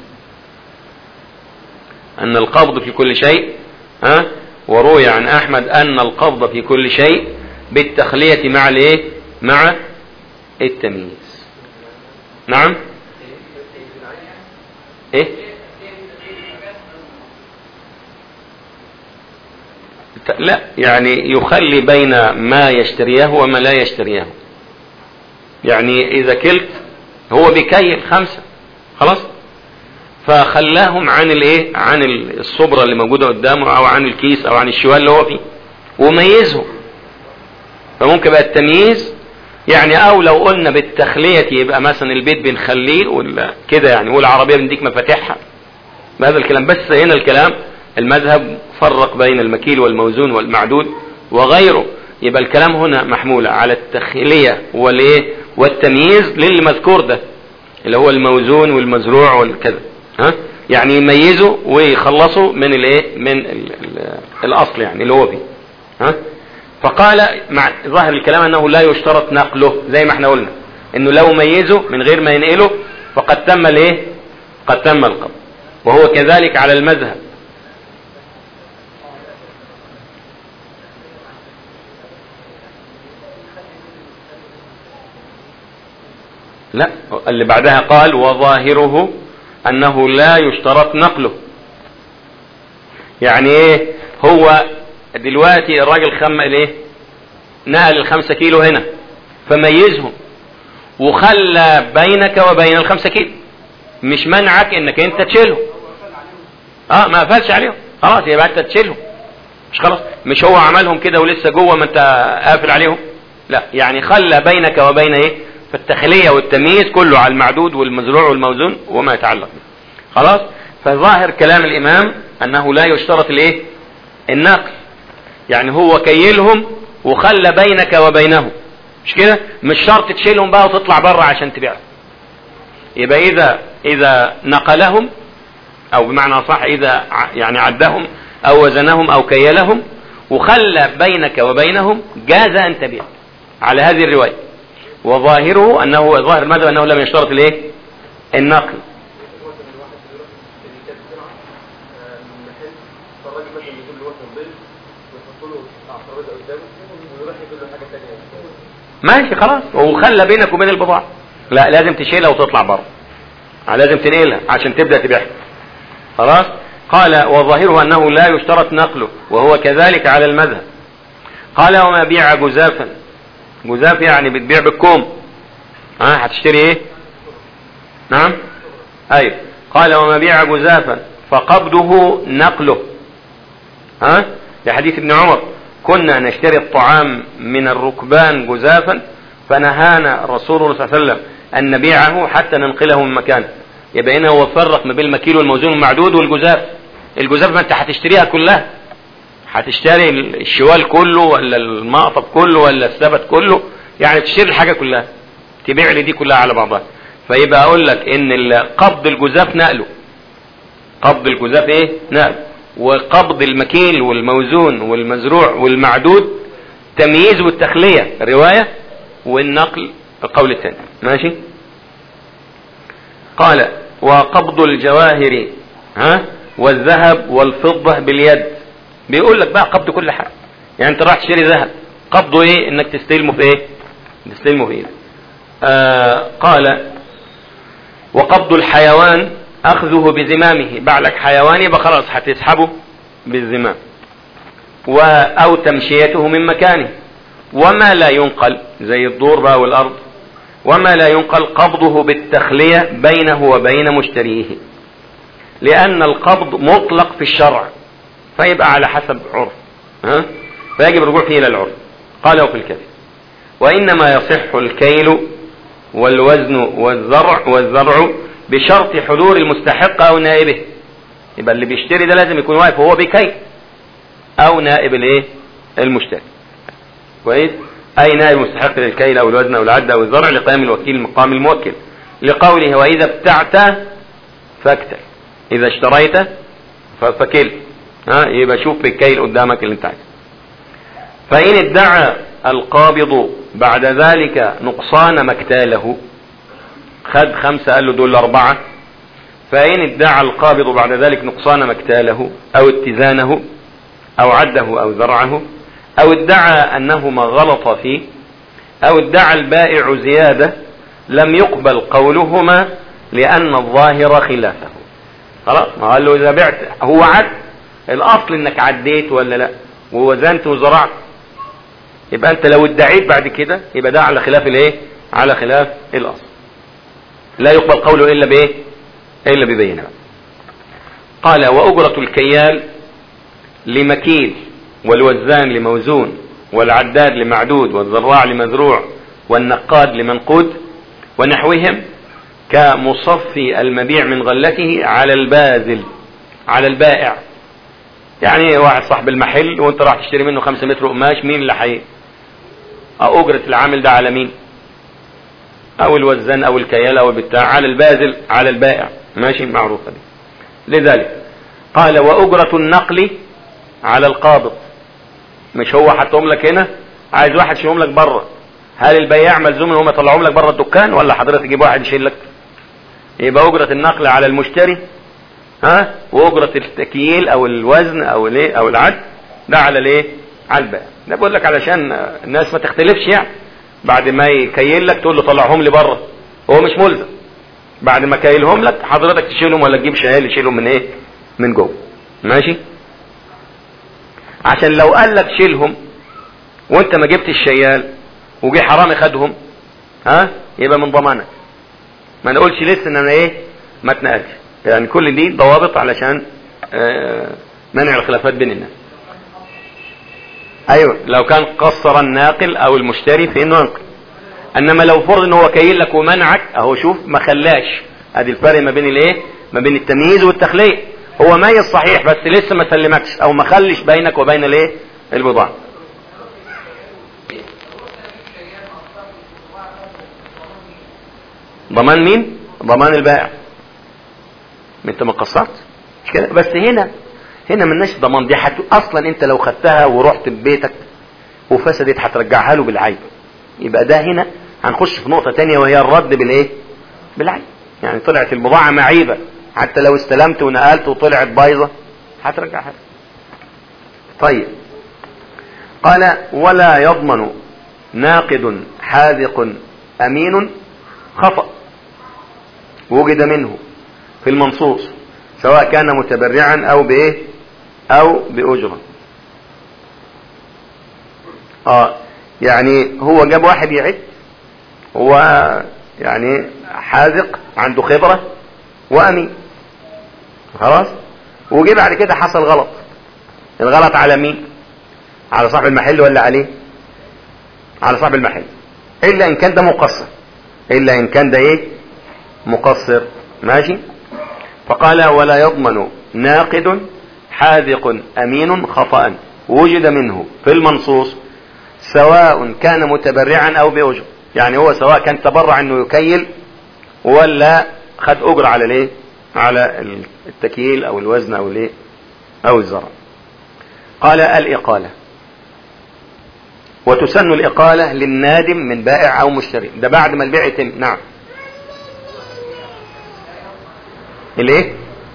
ان القبض في كل شيء ها وروي عن احمد ان القبض في كل شيء بالتخلية مع الايه مع التمييز نعم ايه لا يعني يخلي بين ما يشتريه وما لا يشتريه يعني اذا كلت هو بيكيل خمسة خلاص فخلاهم عن الايه عن الصبرة اللي موجودة قدامه او عن الكيس او عن الشوال اللي هو فيه وميزهم فممكن بقى التمييز يعني او لو قلنا بالتخلية يبقى مثلا البيت بنخليه ولا كده يعني والعربية بنديك مفاتيحها بهذا الكلام بس هنا الكلام المذهب فرق بين المكيل والموزون والمعدود وغيره يبقى الكلام هنا محمول على التخلية والايه والتمييز للمذكور ده اللي هو الموزون والمزروع والكذا ها يعني يميزوا ويخلصوا من الايه من ال ال الاصل يعني اللي هو فيه ها فقال مع ظاهر الكلام انه لا يشترط نقله زي ما احنا قلنا انه لو ميزه من غير ما ينقله فقد تم الايه قد تم القبض وهو كذلك على المذهب لا اللي بعدها قال وظاهره انه لا يشترط نقله يعني ايه هو دلوقتي الراجل خم الايه نقل الخمسة كيلو هنا فميزهم وخلى بينك وبين الخمسة كيلو مش منعك انك انت تشيلهم اه ما قفلش عليهم خلاص يبقى انت تشيلهم مش خلاص مش هو عملهم كده ولسه جوه ما انت قافل عليهم لا يعني خلى بينك وبين ايه فالتخلية والتمييز كله على المعدود والمزروع والموزون وما يتعلق به خلاص فظاهر كلام الامام انه لا يشترط الايه النقل يعني هو كيلهم وخلى بينك وبينهم مش كده مش شرط تشيلهم بقى وتطلع بره عشان تبيعهم يبقى اذا اذا نقلهم او بمعنى صح اذا يعني عدهم او وزنهم او كيلهم وخلى بينك وبينهم جاز ان تبيع على هذه الروايه وظاهره انه ظاهر المذهب انه لم يشترط الايه النقل ماشي خلاص وخلى بينك وبين البضاعة لا لازم تشيلها وتطلع بره لازم تنقلها عشان تبدأ تبيعها خلاص قال وظاهره أنه لا يشترط نقله وهو كذلك على المذهب قال وما بيع جزافا جزاف يعني بتبيع بالكوم ها هتشتري ايه نعم ايوه قال وما بيع جزافا فقبضه نقله ها لحديث ابن عمر كنا نشتري الطعام من الركبان جزافا فنهانا رسول الله صلى الله عليه وسلم أن نبيعه حتى ننقله من مكانه يبقى هنا هو فرق ما بين المكيل والموزون المعدود والجزاف الجزاف ما انت هتشتريها كلها هتشتري الشوال كله ولا المقطب كله ولا السبت كله يعني تشتري الحاجة كلها تبيع لي دي كلها على بعضها فيبقى اقول لك ان قبض الجزاف نقله قبض الجزاف ايه نقله وقبض المكيل والموزون والمزروع والمعدود تمييز والتخلية رواية والنقل القول الثاني ماشي قال وقبض الجواهر ها والذهب والفضة باليد بيقول لك بقى قبض كل حاجة يعني انت راح تشتري ذهب قبضه ايه انك تستلمه في ايه تستلمه في ايه آه قال وقبض الحيوان اخذه بزمامه باع لك حيوان يبقى خلاص هتسحبه بالزمام و او تمشيته من مكانه وما لا ينقل زي الدور بقى والارض وما لا ينقل قبضه بالتخلية بينه وبين مشتريه لأن القبض مطلق في الشرع فيبقى على حسب عرف ها؟ فيجب الرجوع فيه إلى العرف قاله في الكافي وإنما يصح الكيل والوزن والزرع والزرع بشرط حضور المستحق أو نائبه يبقى اللي بيشتري ده لازم يكون واقف وهو بكي أو نائب الايه المشتري كويس أي نائب مستحق للكيل أو الوزن أو العد أو الزرع لقيام الوكيل مقام الموكل لقوله وإذا ابتعت فاكتل إذا اشتريت فكل ها يبقى شوف بالكيل قدامك اللي انت عايزه فإن ادعى القابض بعد ذلك نقصان مكتاله خد خمسة قال له دول أربعة فإن ادعى القابض بعد ذلك نقصان مكتاله أو اتزانه أو عده أو زرعه أو ادعى أنهما غلط فيه أو ادعى البائع زيادة لم يقبل قولهما لأن الظاهر خلافه خلاص ما قال له إذا بعت هو عد الأصل إنك عديت ولا لا ووزنت وزرعت يبقى أنت لو ادعيت بعد كده يبقى ده على خلاف الإيه على خلاف الأصل لا يقبل قوله إلا بإيه إلا ببينه قال وأجرة الكيال لمكيل والوزان لموزون والعداد لمعدود والزراع لمزروع والنقاد لمنقود ونحوهم كمصفي المبيع من غلته على البازل على البائع يعني واحد صاحب المحل وانت راح تشتري منه خمسة متر قماش مين اللي حي أجرة العامل ده على مين او الوزان او الكيال او البتاع على البازل على البائع ماشي معروفة دي لذلك قال وأجرة النقل على القابض مش هو حطهم لك هنا عايز واحد يشيلهم لك بره هل البياع ملزوم ان هم يطلعوهم لك بره الدكان ولا حضرتك تجيب واحد يشيل لك يبقى اجره النقل على المشتري ها واجره التكييل او الوزن او الايه او العد ده على الايه على البائع ده بقول لك علشان الناس ما تختلفش يعني بعد ما يكيل لك تقول له طلعهم لي بره هو مش ملزم بعد ما كيلهم لك حضرتك تشيلهم ولا تجيب شهال يشيلهم من ايه من جوه ماشي عشان لو قال لك شيلهم وانت ما جبت الشيال وجي حرامي خدهم ها يبقى من ضمانك ما نقولش لسه ان انا ايه ما اتنقلش يعني كل دي ضوابط علشان آه منع الخلافات بين الناس ايوه لو كان قصر الناقل او المشتري في انه ينقل انما لو فرض ان هو كاين لك ومنعك اهو شوف ما خلاش ادي الفرق ما بين الايه ما بين التمييز والتخلية هو ميز صحيح بس لسه ما سلمكش او ما خلش بينك وبين الايه البضاعة ضمان مين ضمان البائع انت ما قصرت مش كده بس هنا هنا ملناش ضمان دي حت... اصلا انت لو خدتها ورحت ببيتك وفسدت هترجعها له بالعيب يبقى ده هنا هنخش في نقطة تانية وهي الرد بالايه بالعيب يعني طلعت البضاعة معيبة حتى لو استلمت ونقلت وطلعت بايظة هترجعها طيب قال ولا يضمن ناقد حاذق امين خطأ وجد منه في المنصوص سواء كان متبرعا او بايه او باجره اه يعني هو جاب واحد يعد هو يعني حاذق عنده خبرة وأمين خلاص وجي بعد كده حصل غلط الغلط على مين على صاحب المحل ولا عليه على صاحب المحل إلا إن كان ده مقصر إلا إن كان ده إيه مقصر ماشي فقال ولا يضمن ناقد حاذق أمين خطأ وجد منه في المنصوص سواء كان متبرعا أو بأجر يعني هو سواء كان تبرع انه يكيل ولا خد اجر على الايه على التكييل او الوزن او الايه او الزرع قال الاقاله وتسن الاقاله للنادم من بائع او مشتري ده بعد ما البيع يتم نعم الايه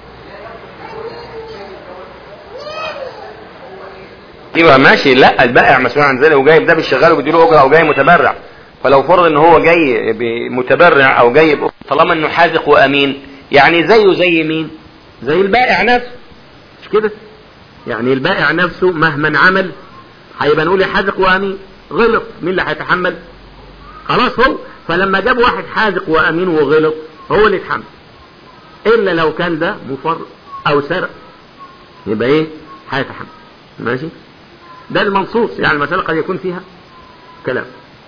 ايوه ماشي لا البائع مسؤول عن ذلك وجايب ده بيشغله بيديله اجره او جاي متبرع فلو فرض ان هو جاي متبرع او جاي طالما انه حاذق وامين يعني زيه زي مين زي البائع نفسه مش كده يعني البائع نفسه مهما عمل هيبقى نقول حاذق وامين غلط مين اللي هيتحمل خلاص هو فلما جاب واحد حاذق وامين وغلط هو اللي يتحمل الا لو كان ده مفر او سرق يبقى ايه هيتحمل ماشي ده المنصوص يعني المسألة قد يكون فيها كلام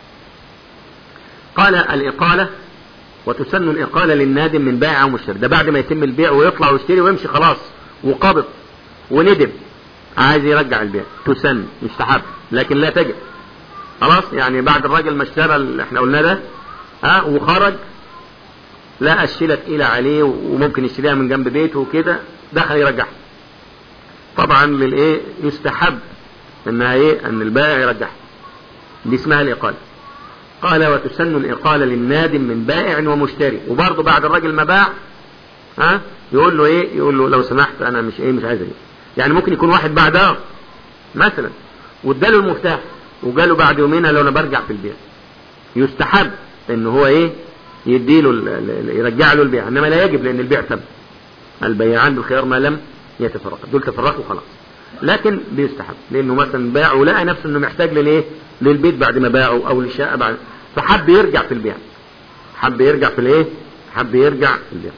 قال الإقالة وتسن الإقالة للنادم من بائع أو مشتري ده بعد ما يتم البيع ويطلع ويشتري ويمشي خلاص وقبض وندم عايز يرجع البيع تسن يستحب لكن لا تجب خلاص يعني بعد الراجل ما اشترى اللي احنا قلناه ده ها وخرج لا الشيلة تقيلة عليه وممكن يشتريها من جنب بيته وكده دخل يرجعها طبعا للايه يستحب انها ايه ان البائع يرجعها دي اسمها الاقاله قال وتسن الإقالة للنادم من بائع ومشتري وبرضه بعد الراجل ما باع ها يقول له ايه يقول له لو سمحت انا مش ايه مش عايز ايه يعني ممكن يكون واحد باع دار مثلا واداله المفتاح وقال له بعد يومين لو انا برجع في البيع يستحب ان هو ايه يديله يرجع له البيع انما لا يجب لان البيع تم البيعان بالخيار ما لم يتفرقا دول تفرقوا خلاص لكن بيستحب لانه مثلا باع ولقى نفسه انه محتاج للايه للبيت بعد ما باعه او للشقه بعد فحب يرجع في البيع حب يرجع في الايه حب يرجع في البيع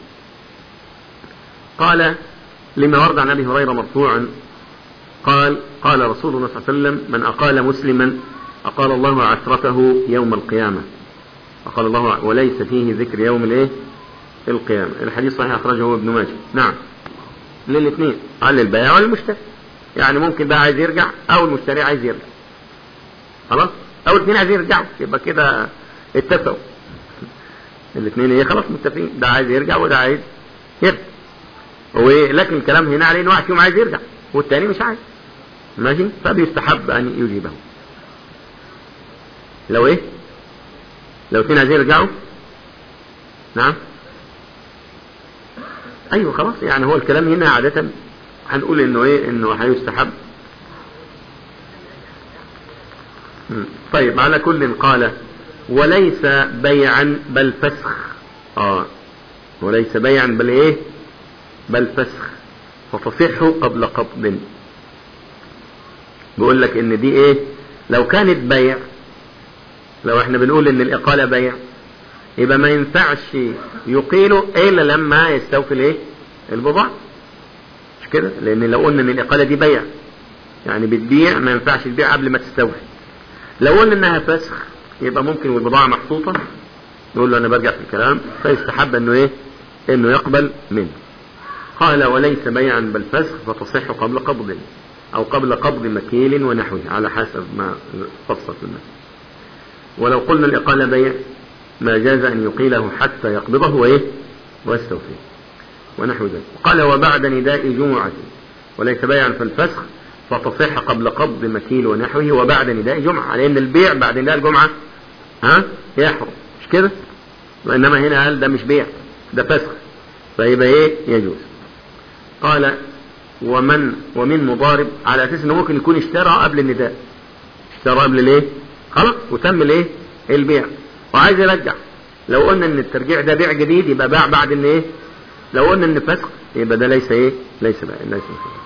قال لما ورد عن ابي هريره مرفوعا قال قال رسول الله صلى الله عليه وسلم من اقال مسلما اقال الله عثرته يوم القيامه اقال الله وليس فيه ذكر يوم الايه القيامه الحديث صحيح اخرجه ابن ماجه نعم للاثنين قال للبائع والمشتري يعني ممكن ده عايز يرجع او المشتري عايز يرجع خلاص او الاثنين عايزين يرجعوا يبقى كده اتفقوا الاثنين ايه خلاص متفقين ده عايز يرجع وده عايز يرجع ولكن الكلام هنا عليه ان واحد فيهم عايز يرجع والتاني مش عايز ماشي فبيستحب ان يجيبه لو ايه لو اثنين عايزين يرجعوا نعم ايوه خلاص يعني هو الكلام هنا عادة هنقول انه ايه انه هيستحب طيب على كل قال وليس بيعا بل فسخ اه وليس بيعا بل ايه بل فسخ فتصح قبل قبض بيقول لك ان دي ايه لو كانت بيع لو احنا بنقول ان الاقالة بيع يبقى ما ينفعش يقيله الا لما يستوفي الايه البضاعة مش كده لان لو قلنا ان الاقالة دي بيع يعني بتبيع ما ينفعش تبيع قبل ما تستوفي لو قلنا انها فسخ يبقى ممكن والبضاعة محطوطة نقول له انا برجع في الكلام فيستحب انه ايه انه يقبل منه قال وليس بيعا بل فسخ فتصح قبل قبض او قبل قبض مكيل ونحوه على حسب ما فصل في المسألة ولو قلنا الإقالة بيع ما جاز أن يقيله حتى يقبضه وإيه ويستوفيه ونحو ذلك قال وبعد نداء جمعة وليس بيعا فالفسخ فتصح قبل قبض مكيل ونحوه وبعد نداء جمعة لأن البيع بعد نداء الجمعة ها يحرم مش كده وإنما هنا قال ده مش بيع ده فسخ فيبقى إيه يجوز قال ومن ومن مضارب على أساس إنه ممكن يكون اشترى قبل النداء اشترى قبل الإيه خلاص وتم الإيه البيع وعايز يرجع لو قلنا ان الترجيع ده بيع جديد يبقى باع بعد ان ايه لو قلنا ان فسخ يبقى ده ليس ايه ليس بقى ليس فسخ.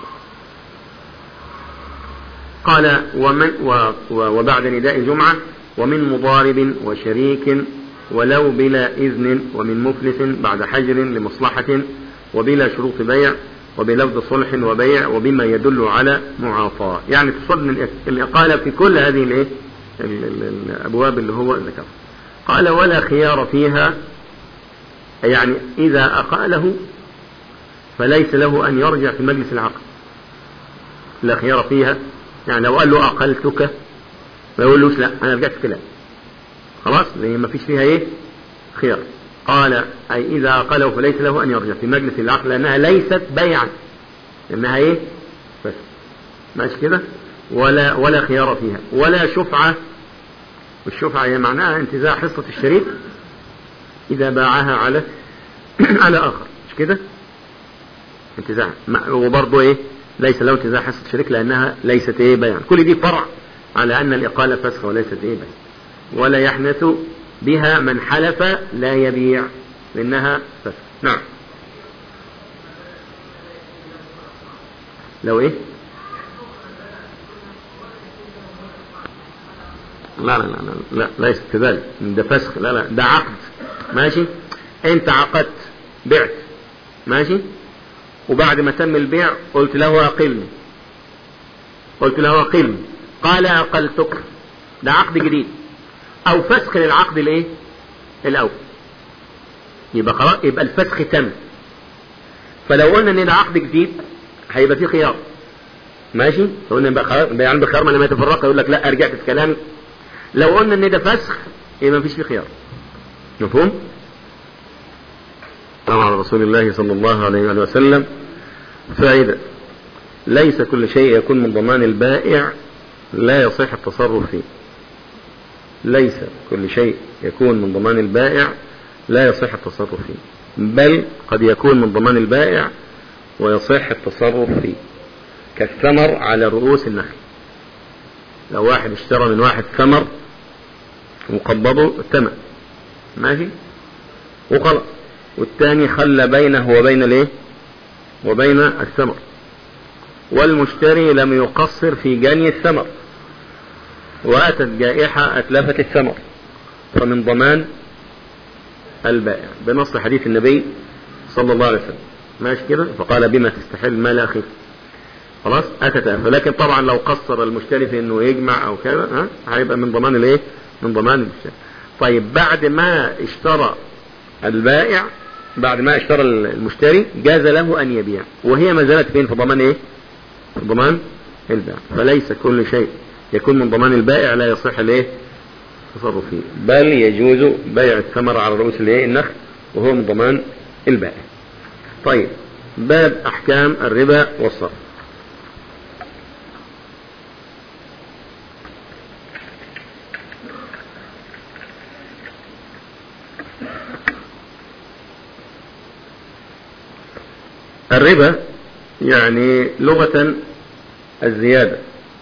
قال ومن و و وبعد نداء جمعة ومن مضارب وشريك ولو بلا إذن ومن مفلس بعد حجر لمصلحة وبلا شروط بيع وبلفظ صلح وبيع وبما يدل على معاطاة يعني تصد من الإقالة في كل هذه الايه ال- ال- الأبواب اللي هو ذكرها قال ولا خيار فيها يعني إذا أقاله فليس له أن يرجع في مجلس العقد لا خيار فيها يعني لو قال له أقلتك ما يقولوش لا أنا رجعت كلام خلاص لأن ما فيش فيها إيه خيار قال أي إذا أقله فليس له أن يرجع في مجلس العقد لأنها ليست بيعا لأنها إيه بس ماشي كده ولا ولا خيار فيها ولا شفعة والشفعة هي معناها انتزاع حصة الشريك إذا باعها على على آخر مش كده انتزاع مع- وبرضه إيه ليس له انتزاع حصة الشريك لأنها ليست إيه بيعا كل دي فرع على أن الإقالة فسخ وليست إيه بيع ولا يحنث بها من حلف لا يبيع لأنها فسخ نعم لو إيه لا لا لا لا لا ليس كذلك ده فسخ لا لا ده عقد ماشي انت عقدت بعت ماشي وبعد ما تم البيع قلت له اقلني قلت له اقلني قال اقلتك ده عقد جديد او فسخ للعقد الايه الاول يبقى خلاص يبقى الفسخ تم فلو قلنا ان ده عقد جديد هيبقى فيه خيار ماشي لو قلنا بقى خلاص بيعان بخيار ما لما يتفرق يقول لك لا رجعت في كلامي لو قلنا ان ده فسخ يبقى مفيش فيه خيار مفهوم طبعا على رسول الله صلى الله عليه وآله وسلم فائدة ليس كل شيء يكون من ضمان البائع لا يصح التصرف فيه ليس كل شيء يكون من ضمان البائع لا يصح التصرف فيه بل قد يكون من ضمان البائع ويصح التصرف فيه كالثمر على رؤوس النخل لو واحد اشترى من واحد ثمر وقبضه الثمن ماشي وخلاص والتاني خلى بينه وبين الايه وبين الثمر والمشتري لم يقصر في جني الثمر واتت جائحة اتلفت الثمر فمن ضمان البائع بنص حديث النبي صلى الله عليه وسلم ماشي كده فقال بما تستحل مال اخيك خلاص اتت لكن طبعا لو قصر المشتري في انه يجمع او كذا ها هيبقى من ضمان الايه من ضمان المشتري طيب بعد ما اشترى البائع بعد ما اشترى المشتري جاز له ان يبيع وهي ما زالت فين في ضمان ايه في ضمان البائع فليس كل شيء يكون من ضمان البائع لا يصح الايه التصرف فيه بل يجوز بيع الثمر على رؤوس الايه النخل وهو من ضمان البائع طيب باب احكام الربا والصرف الربا يعني لغة الزيادة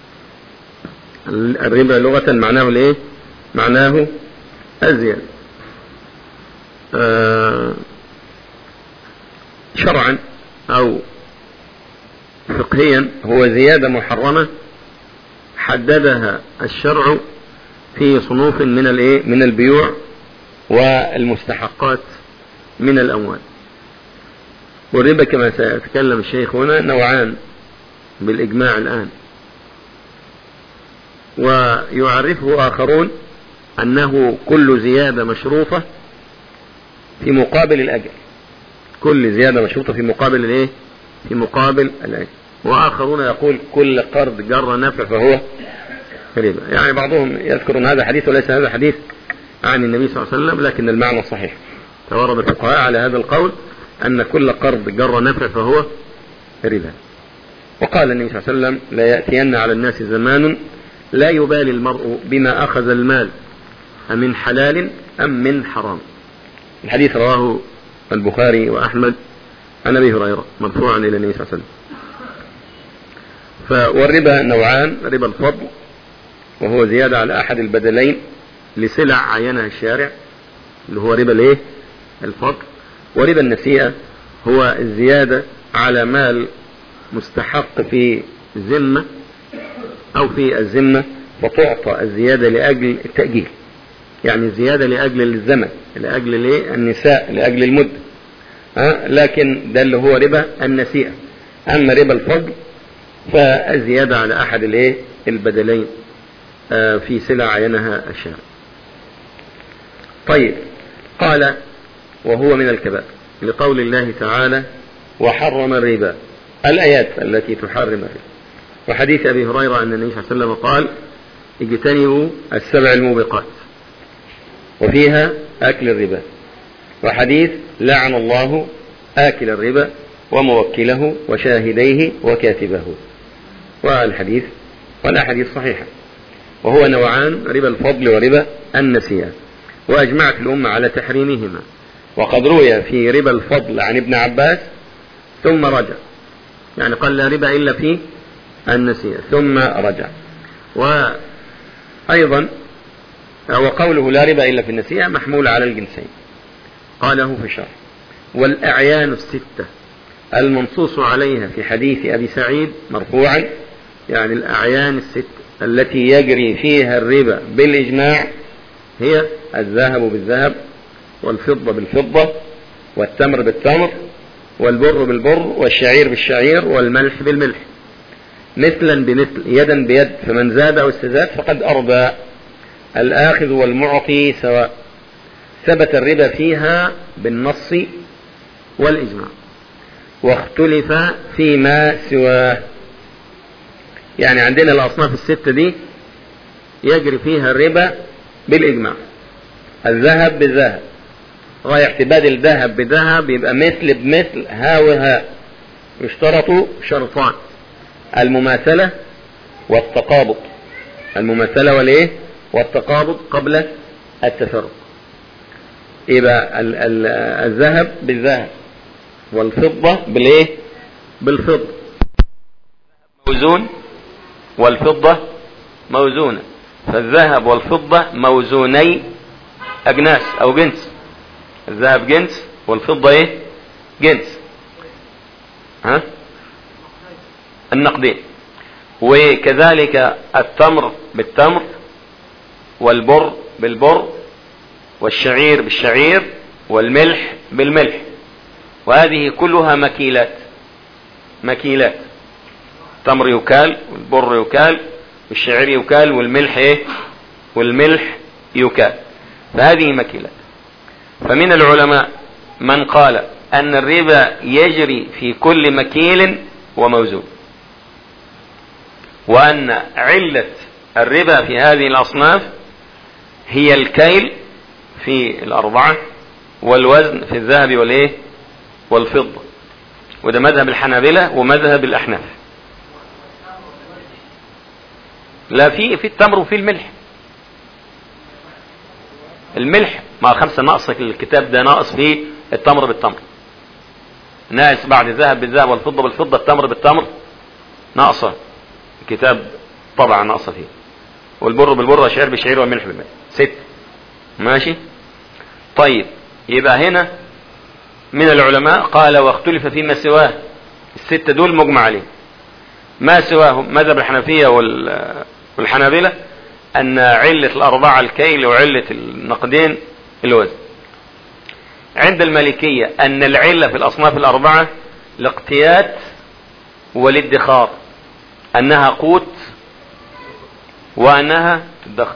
الربا لغة معناه الايه معناه الزيادة آه شرعا او فقهيا هو زيادة محرمة حددها الشرع في صنوف من الايه من البيوع والمستحقات من الاموال والربا كما سيتكلم الشيخ هنا نوعان بالإجماع الآن ويعرفه آخرون أنه كل زيادة مشروطة في مقابل الأجر كل زيادة مشروطة في مقابل الإيه؟ في مقابل الأجر وآخرون يقول كل قرض جر نفع فهو ربا يعني بعضهم يذكر أن هذا حديث وليس هذا حديث عن النبي صلى الله عليه وسلم لكن المعنى صحيح تورد الفقهاء على هذا القول أن كل قرض جر نفع فهو ربا وقال النبي صلى الله عليه وسلم لا يأتين على الناس زمان لا يبالي المرء بما أخذ المال أمن حلال أم من حرام الحديث رواه البخاري وأحمد عن أبي هريرة مرفوعا إلى النبي صلى الله عليه وسلم والربا نوعان ربا الفضل وهو زيادة على أحد البدلين لسلع عينها الشارع اللي هو ربا الايه الفضل وربا النسيئة هو الزيادة على مال مستحق في ذمة أو في الذمة فتعطى الزيادة لأجل التأجيل يعني الزيادة لأجل الزمن لأجل الايه النساء لأجل المدة ها لكن ده اللي هو ربا النسيئة أما ربا الفضل فالزيادة على أحد الايه البدلين آه في سلع عينها الشارع طيب قال وهو من الكبائر لقول الله تعالى وحرم الربا الآيات التي تحرم الربا وحديث أبي هريرة أن النبي صلى الله عليه وسلم قال اجتنبوا السبع الموبقات وفيها أكل الربا وحديث لعن الله آكل الربا وموكله وشاهديه وكاتبه والحديث والأحاديث صحيحة وهو نوعان ربا الفضل وربا النسيان وأجمعت الأمة على تحريمهما وقد روي في ربا الفضل عن ابن عباس ثم رجع يعني قال لا ربا إلا في النسيان ثم رجع وأيضا وقوله لا ربا إلا في النسيان محمول على الجنسين قاله في الشرح والأعيان الستة المنصوص عليها في حديث أبي سعيد مرفوعا يعني الأعيان الستة التي يجري فيها الربا بالإجماع هي الذهب بالذهب والفضة بالفضة والتمر بالتمر والبر بالبر والشعير بالشعير والملح بالملح مثلا بمثل يدا بيد فمن زاد أو استزاد فقد أربى الآخذ والمعطي سواء ثبت الربا فيها بالنص والإجماع واختلف فيما سواه يعني عندنا الأصناف الستة دي يجري فيها الربا بالإجماع الذهب بالذهب غاية اعتباد الذهب بذهب يبقى مثل بمثل ها وها يشترط شرطان المماثلة والتقابض المماثلة والايه والتقابض قبل التفرق يبقى الذهب بالذهب والفضة بالايه بالفضة موزون والفضة موزونة فالذهب والفضة موزوني أجناس أو جنس الذهب جنس والفضة إيه جنس ها النقدين وكذلك التمر بالتمر والبر بالبر والشعير بالشعير والملح بالملح وهذه كلها مكيلات مكيلات التمر يكال والبر يكال والشعير يكال والملح ايه والملح يكال فهذه مكيلات فمن العلماء من قال ان الربا يجري في كل مكيل وموزون وان علة الربا في هذه الاصناف هي الكيل في الاربعة والوزن في الذهب والايه والفضة وده مذهب الحنابلة ومذهب الاحناف لا في في التمر وفي الملح الملح مع خمسة ناقص الكتاب ده ناقص فيه التمر بالتمر ناقص بعد الذهب بالذهب والفضة بالفضة التمر بالتمر ناقصة الكتاب طبعا ناقصة فيه والبر بالبر والشعير بالشعير والملح بالملح ست ماشي طيب يبقى هنا من العلماء قال واختلف فيما سواه الستة دول مجمع عليه ما سواهم مذهب الحنفية والحنابلة أن علة الأربعة الكيل وعلة النقدين الوزن عند المالكية أن العلة في الأصناف الأربعة الاقتيات والادخار أنها قوت وأنها تدخر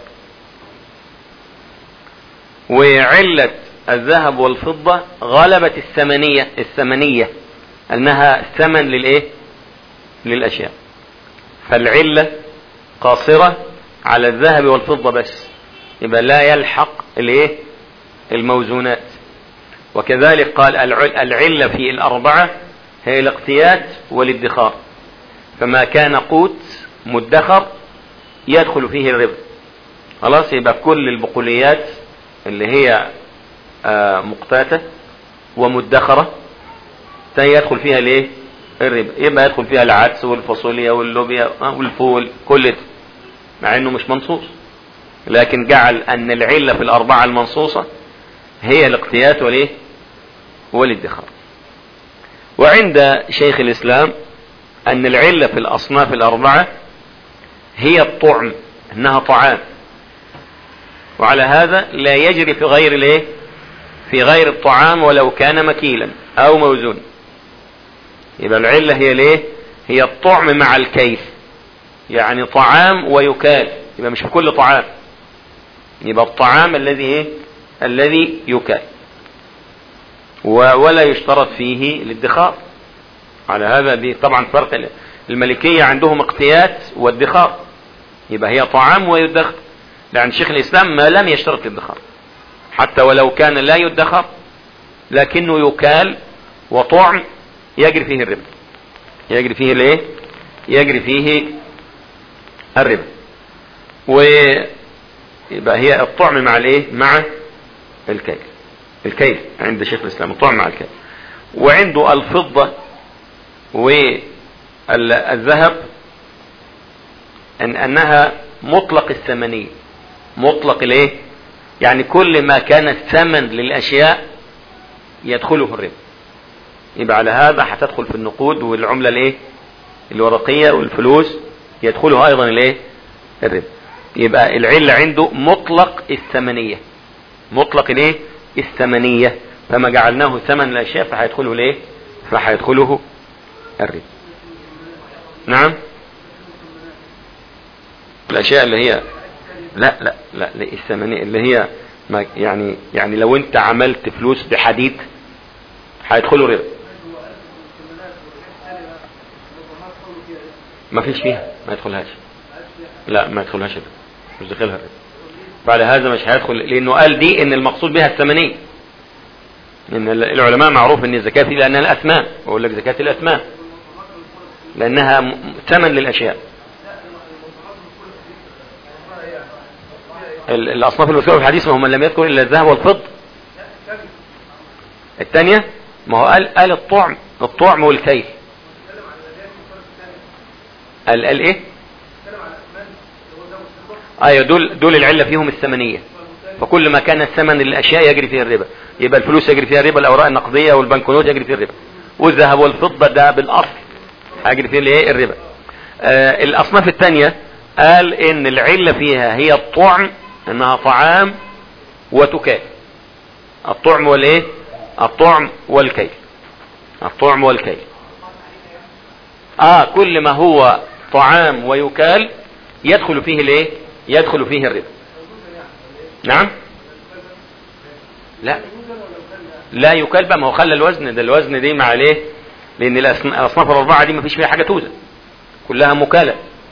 وعلة الذهب والفضة غلبت الثمنية الثمنية أنها ثمن للإيه للأشياء فالعلة قاصرة على الذهب والفضة بس يبقى لا يلحق الايه الموزونات وكذلك قال العلة في الأربعة هي الاقتيات والادخار فما كان قوت مدخر يدخل فيه الربا خلاص يبقى كل البقوليات اللي هي مقتاتة ومدخرة يدخل فيها الايه الربا يبقى يدخل فيها العدس والفاصوليا واللوبيا والفول كل ده مع انه مش منصوص لكن جعل ان العلة في الاربعة المنصوصة هي الاقتيات والايه والادخار وعند شيخ الاسلام ان العلة في الاصناف الاربعة هي الطعم انها طعام وعلى هذا لا يجري في غير الايه في غير الطعام ولو كان مكيلا او موزون يبقى العلة هي الايه هي الطعم مع الكيل يعني طعام ويكال يبقى مش في كل طعام يبقى الطعام الذي ايه الذي يكال ولا يشترط فيه الادخار على هذا دي طبعا فرق الملكية عندهم اقتيات وادخار يبقى هي طعام ويدخر لأن شيخ الإسلام ما لم يشترط الادخار حتى ولو كان لا يدخر لكنه يكال وطعم يجري فيه الربا يجري فيه الايه يجري فيه الربا ويبقى هي الطعم مع الايه مع الكيل الكيل عند شيخ الاسلام الطعم مع الكيل وعنده الفضة والذهب ان انها مطلق الثمنية مطلق الايه يعني كل ما كان الثمن للاشياء يدخله الربا يبقى على هذا هتدخل في النقود والعملة الايه الورقية والفلوس يدخلها ايضا الايه الربا يبقى العلة عنده مطلق الثمنية مطلق الايه الثمنية فما جعلناه ثمن الاشياء فهيدخله الايه فهيدخله الربا نعم الاشياء اللي هي لا لا لا الثمنية اللي هي ما يعني يعني لو انت عملت فلوس بحديد هيدخلوا ربا ما فيش فيها ما يدخلهاش لا ما يدخلهاش ربا مش داخلها ربا بعد هذا مش هيدخل لانه قال دي ان المقصود بها الثمنية ان العلماء معروف ان الزكاة دي لانها الاثمان بقول لك زكاة الاثمان لانها ثمن للاشياء الاصناف المذكوره في الحديث وهم لم يذكر الا الذهب والفضه الثانيه ما هو قال قال الطعم الطعم والكيل قال قال ايه ايوه دول دول العله فيهم الثمنيه فكل ما كان الثمن للاشياء يجري فيها الربا يبقى الفلوس يجري فيها الربا الاوراق النقديه والبنكنوت يجري فيها الربا والذهب والفضه ده بالاصل هيجري فيه الايه الربا آه الاصناف الثانيه قال ان العله فيها هي الطعم انها طعام وتكال الطعم والايه الطعم والكيل الطعم والكيل اه كل ما هو طعام ويكال يدخل فيه الايه يدخل فيه الربا نعم لا لا يكال بقى ما هو خلى الوزن ده الوزن دي مع الايه لان الاصناف الاربعه دي ما فيش فيها حاجه توزن كلها مكاله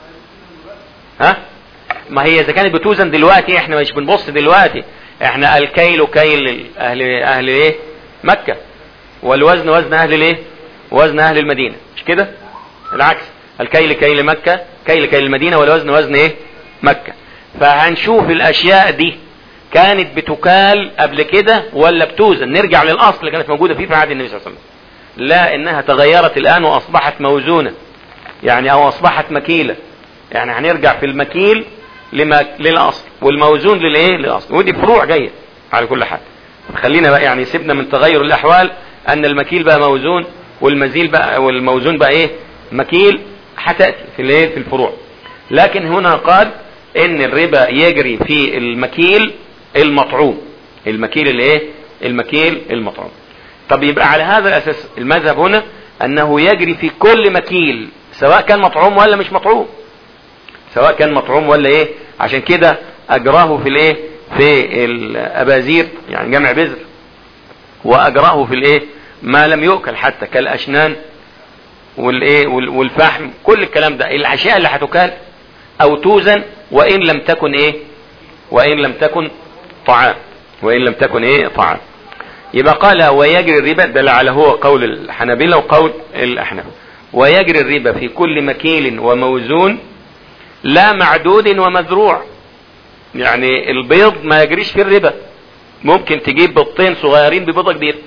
ها ما هي اذا كانت بتوزن دلوقتي احنا مش بنبص دلوقتي احنا الكيل كيل اهل اهل ايه مكة والوزن وزن اهل الايه وزن اهل المدينة مش كده العكس الكيل كيل مكة كيل كيل المدينة والوزن وزن ايه مكة فهنشوف الاشياء دي كانت بتكال قبل كده ولا بتوزن نرجع للاصل اللي كانت موجودة فيه في عهد النبي صلى الله عليه وسلم لا انها تغيرت الان واصبحت موزونة يعني او اصبحت مكيلة يعني هنرجع في المكيل لما للاصل والموزون للايه للاصل ودي فروع جايه على كل حال خلينا بقى يعني سيبنا من تغير الاحوال ان المكيل بقى موزون والمزيل بقى والموزون بقى ايه مكيل هتاتي في الايه في الفروع لكن هنا قال ان الربا يجري في المكيل المطعوم المكيل الايه المكيل المطعوم طب يبقى على هذا الاساس المذهب هنا انه يجري في كل مكيل سواء كان مطعوم ولا مش مطعوم سواء كان مطعوم ولا ايه عشان كده اجراه في الايه في الابازير يعني جمع بذر واجراه في الايه ما لم يؤكل حتى كالاشنان والايه والفحم كل الكلام ده الاشياء اللي هتكال او توزن وان لم تكن ايه وان لم تكن طعام وان لم تكن ايه طعام يبقى قال ويجري الربا ده لعل هو قول الحنابلة وقول الاحناف ويجري الربا في كل مكيل وموزون لا معدود ومزروع يعني البيض ما يجريش في الربا ممكن تجيب بيضتين صغيرين ببيضة كبيرة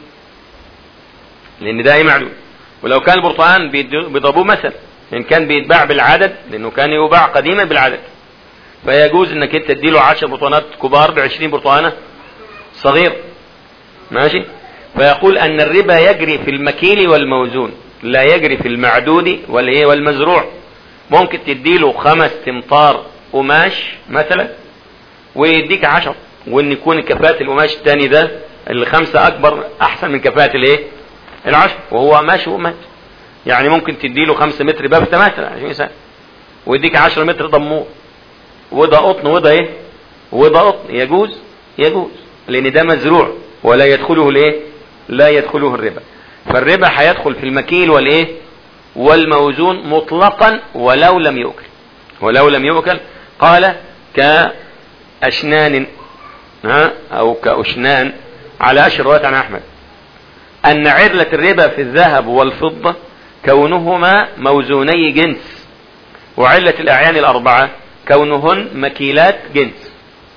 لان ده ايه معدود ولو كان البرتقال بيضربوه مثل ان كان بيتباع بالعدد لانه كان يباع قديما بالعدد فيجوز انك انت تديله 10 برتقانات كبار ب 20 برتقانه صغير ماشي فيقول أن الربا يجري في المكيل والموزون لا يجري في المعدود والايه والمزروع ممكن تديله خمس تمطار قماش مثلا ويديك عشر وان يكون كفاءة القماش الثاني ده الخمسة اكبر احسن من كفاءة الايه العشر وهو ماشي ومات يعني ممكن تديله خمسة متر بافتة مثلا عشان سنة ويديك عشر متر ضمور وده قطن وده ايه وده قطن يجوز يجوز لان ده مزروع ولا يدخله الايه لا يدخله الربا فالربا هيدخل في المكيل والايه والموزون مطلقا ولو لم يؤكل ولو لم يؤكل قال كأشنان ها او كأشنان على اشهر رواية عن احمد ان عرلة الربا في الذهب والفضة كونهما موزوني جنس وعلة الاعيان الاربعة كونهن مكيلات جنس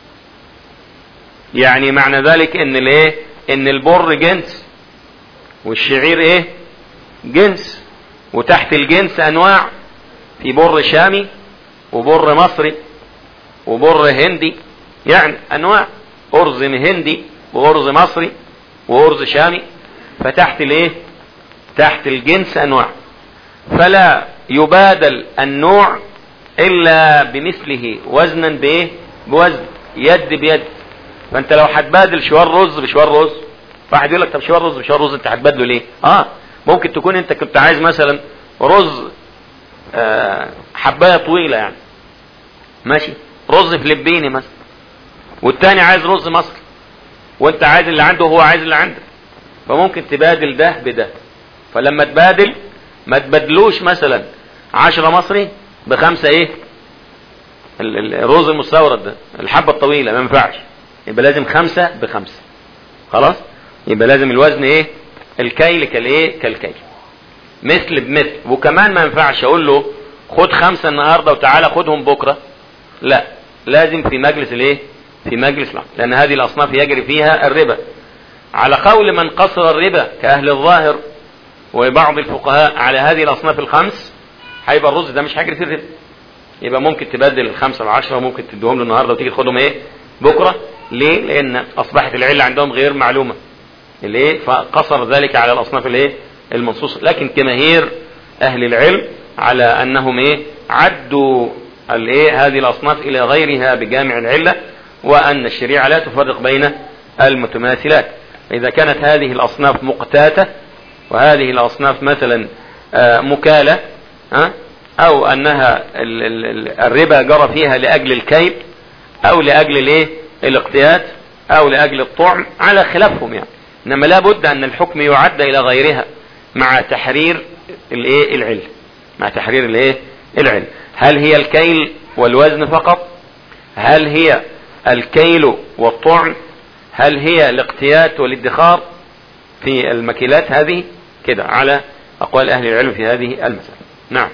يعني معنى ذلك ان الايه ان البر جنس والشعير ايه جنس وتحت الجنس انواع في بر شامي وبر مصري وبر هندي يعني انواع ارز هندي وارز مصري وارز شامي فتحت الايه تحت الجنس انواع فلا يبادل النوع الا بمثله وزنا بايه بوزن يد بيد فانت لو هتبادل شوار رز بشوار رز واحد يقول لك طب شوار رز بشوار رز انت هتبادله ليه اه ممكن تكون انت كنت عايز مثلا رز آه حبايه طويله يعني ماشي رز فلبيني مثلا والتاني عايز رز مصري وانت عايز اللي عنده وهو عايز اللي عندك فممكن تبادل ده بده فلما تبادل ما تبادلوش مثلا عشرة مصري بخمسة ايه الرز المستورد ده الحبة الطويلة ما ينفعش يبقى لازم خمسة بخمسة خلاص يبقى لازم الوزن ايه الكيل كالايه كالكيل مثل بمثل وكمان ما ينفعش اقول له خد خمسة النهاردة وتعالى خدهم بكرة لا لازم في مجلس الايه في مجلس العقد لان هذه الاصناف يجري فيها الربا على قول من قصر الربا كاهل الظاهر وبعض الفقهاء على هذه الاصناف الخمس هيبقى الرز ده مش هيجري فيه الربا يبقى ممكن تبدل الخمسة العشرة وممكن تديهم له النهاردة وتيجي تاخدهم ايه بكرة ليه لان اصبحت العلة عندهم غير معلومة الايه فقصر ذلك على الاصناف الايه المنصوصة لكن جماهير اهل العلم على انهم ايه عدوا الايه هذه الاصناف الى غيرها بجامع العلة وان الشريعة لا تفرق بين المتماثلات اذا كانت هذه الاصناف مقتاتة وهذه الاصناف مثلا مكالة او انها الربا جرى فيها لاجل الكيل او لاجل الايه الاقتيات او لاجل الطعم على خلافهم يعني انما لابد ان الحكم يعد الى غيرها مع تحرير الايه العلم مع تحرير الايه العلم هل هي الكيل والوزن فقط هل هي الكيل والطعم هل هي الاقتيات والادخار في المكيلات هذه كده على اقوال اهل العلم في هذه المسألة نعم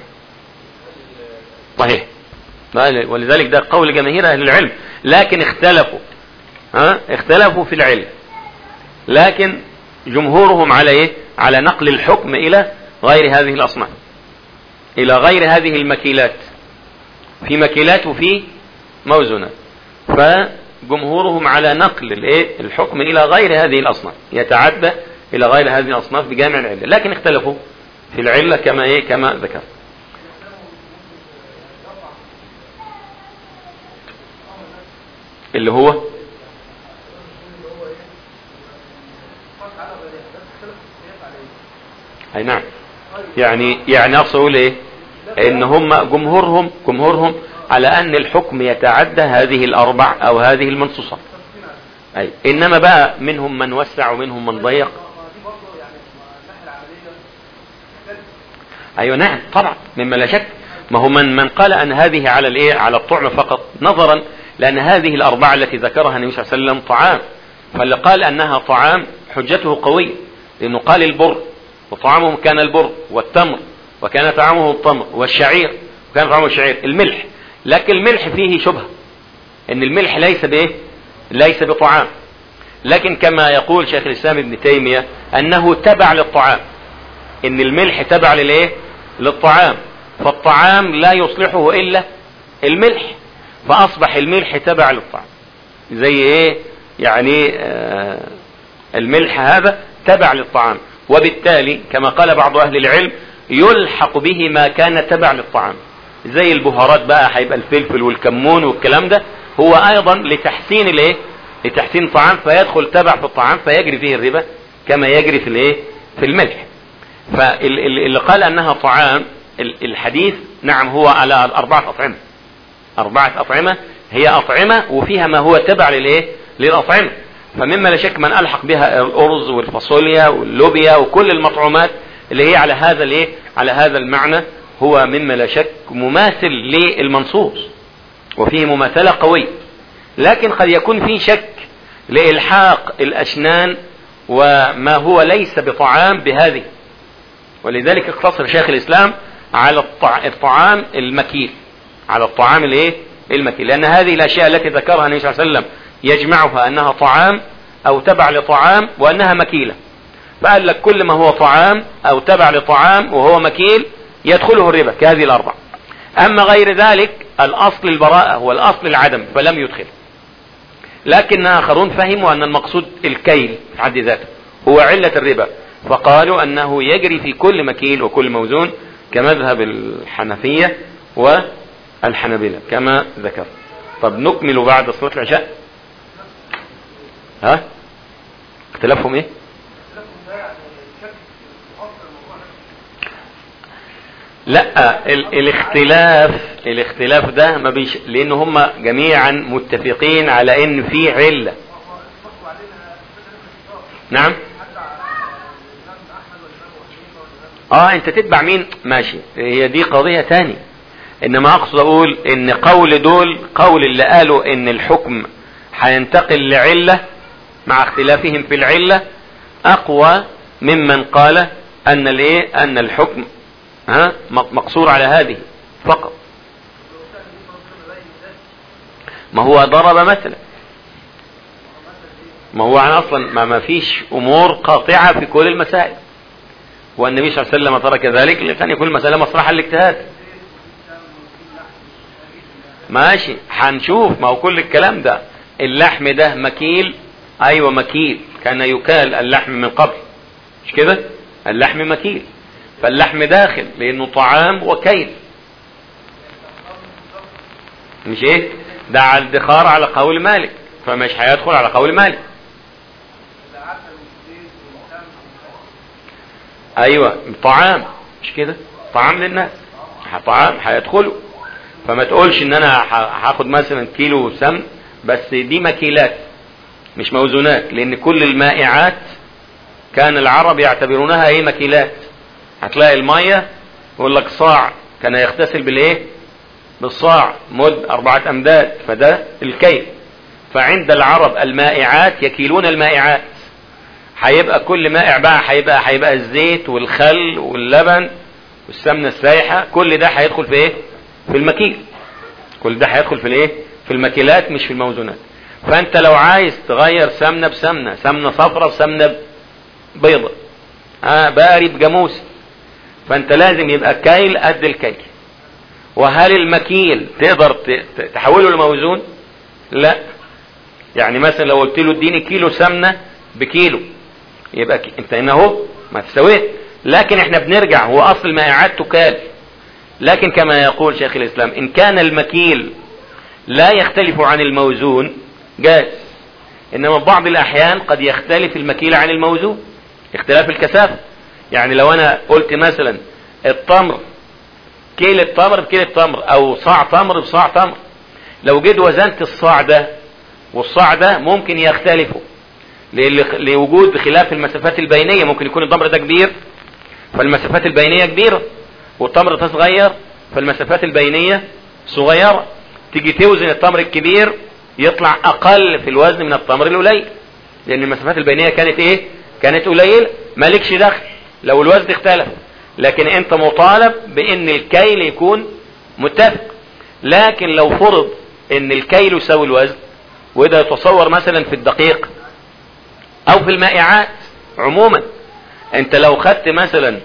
صحيح ولذلك ده قول جماهير اهل العلم لكن اختلفوا ها اختلفوا في العلم لكن جمهورهم على ايه على نقل الحكم الى غير هذه الاصناف الى غير هذه المكيلات في مكيلات وفي موزونات فجمهورهم على نقل الايه الحكم الى غير هذه الاصناف يتعدى الى غير هذه الاصناف بجامع العله لكن اختلفوا في العله كما ايه كما ذكرت اللي هو اي نعم يعني يعني اقصد اقول ايه ان هم جمهورهم جمهورهم على ان الحكم يتعدى هذه الاربع او هذه المنصوصات اي انما بقى منهم من وسع ومنهم من ضيق ايوه نعم طبعا مما لا شك ما هو من من قال ان هذه على الايه على الطعم فقط نظرا لان هذه الاربعه التي ذكرها النبي صلى الله عليه وسلم طعام فاللي قال انها طعام حجته قويه لانه قال البر وطعامهم كان البر والتمر وكان طعامه التمر والشعير وكان طعامه الشعير الملح لكن الملح فيه شبهه ان الملح ليس بايه ليس بطعام لكن كما يقول شيخ الاسلام ابن تيميه انه تبع للطعام ان الملح تبع للايه للطعام فالطعام لا يصلحه الا الملح فاصبح الملح تبع للطعام زي ايه يعني آه الملح هذا تبع للطعام وبالتالي كما قال بعض أهل العلم يلحق به ما كان تبع للطعام زي البهارات بقى هيبقى الفلفل والكمون والكلام ده هو أيضا لتحسين الايه لتحسين الطعام فيدخل تبع في الطعام فيجري فيه الربا كما يجري في الايه في الملح فاللي قال أنها طعام الحديث نعم هو على أربعة أطعمة أربعة أطعمة هي أطعمة وفيها ما هو تبع للإيه للأطعمة فمما لا شك من ألحق بها الأرز والفاصوليا واللوبيا وكل المطعومات اللي هي على هذا الايه على هذا المعنى هو مما لا شك مماثل للمنصوص وفيه مماثلة قوية لكن قد يكون في شك لإلحاق الأسنان وما هو ليس بطعام بهذه ولذلك اقتصر شيخ الإسلام على الطعام المكيل على الطعام الايه المكيل لأن هذه الأشياء التي ذكرها النبي صلى الله عليه وسلم يجمعها أنها طعام أو تبع لطعام وأنها مكيلة فقال لك كل ما هو طعام أو تبع لطعام وهو مكيل يدخله الربا كهذه الأربع أما غير ذلك الأصل البراءة والأصل العدم فلم يدخل لكن آخرون فهموا أن المقصود الكيل في حد ذاته هو علة الربا فقالوا أنه يجري في كل مكيل وكل موزون كمذهب الحنفية والحنبلة كما ذكر طب نكمل بعد صلاة العشاء ها اختلافهم ايه لا ال الاختلاف الاختلاف ده ما بيش لان هم جميعا متفقين على ان في علة نعم اه انت تتبع مين ماشي هي دي قضية تاني انما اقصد اقول ان قول دول قول اللي قالوا ان الحكم هينتقل لعلة مع اختلافهم في العلة اقوى ممن قال ان الايه ان الحكم ها مقصور على هذه فقط ما هو ضرب مثلا ما هو عن اصلا ما, ما فيش امور قاطعة في كل المسائل والنبي صلى الله عليه وسلم ترك ذلك لكان يكون المسألة مصلحة للاجتهاد ماشي هنشوف ما هو كل الكلام ده اللحم ده مكيل ايوه مكيل كان يكال اللحم من قبل مش كده اللحم مكيل فاللحم داخل لانه طعام وكيل مش ايه ده على الدخار على قول مالك فمش هيدخل على قول مالك ايوه طعام مش كده طعام للناس طعام هيدخلوا فما تقولش ان انا هاخد مثلا كيلو سمن بس دي مكيلات مش موزونات لان كل المائعات كان العرب يعتبرونها ايه مكيلات هتلاقي المية يقول لك صاع كان يغتسل بالايه بالصاع مد اربعة امداد فده الكيل فعند العرب المائعات يكيلون المائعات هيبقى كل مائع بقى هيبقى هيبقى الزيت والخل واللبن والسمنة السايحة كل ده هيدخل في ايه في المكيل كل ده هيدخل في الايه في المكيلات مش في الموزونات فانت لو عايز تغير سمنة بسمنة سمنة صفرة بسمنة بيضة اه باري بجاموسي فانت لازم يبقى كيل قد الكيل وهل المكيل تقدر تحوله لموزون لا يعني مثلا لو قلت له اديني كيلو سمنة بكيلو يبقى انت هنا اهو ما تسويت لكن احنا بنرجع هو اصل المائعات تكال لكن كما يقول شيخ الاسلام ان كان المكيل لا يختلف عن الموزون جاز انما بعض الاحيان قد يختلف المكيل عن الموزون اختلاف الكثافة يعني لو انا قلت مثلا التمر كيل التمر بكيل التمر او صاع تمر بصاع تمر لو جيت وزنت الصاع ده والصاع ده ممكن يختلفوا لوجود خلاف المسافات البينية ممكن يكون التمر ده كبير فالمسافات البينية كبيرة والتمر ده صغير فالمسافات البينية صغيرة تيجي توزن التمر الكبير يطلع اقل في الوزن من التمر القليل لان المسافات البينية كانت ايه كانت قليلة مالكش دخل لو الوزن اختلف لكن انت مطالب بان الكيل يكون متفق لكن لو فرض ان الكيل يساوي الوزن وده يتصور مثلا في الدقيق او في المائعات عموما انت لو خدت مثلا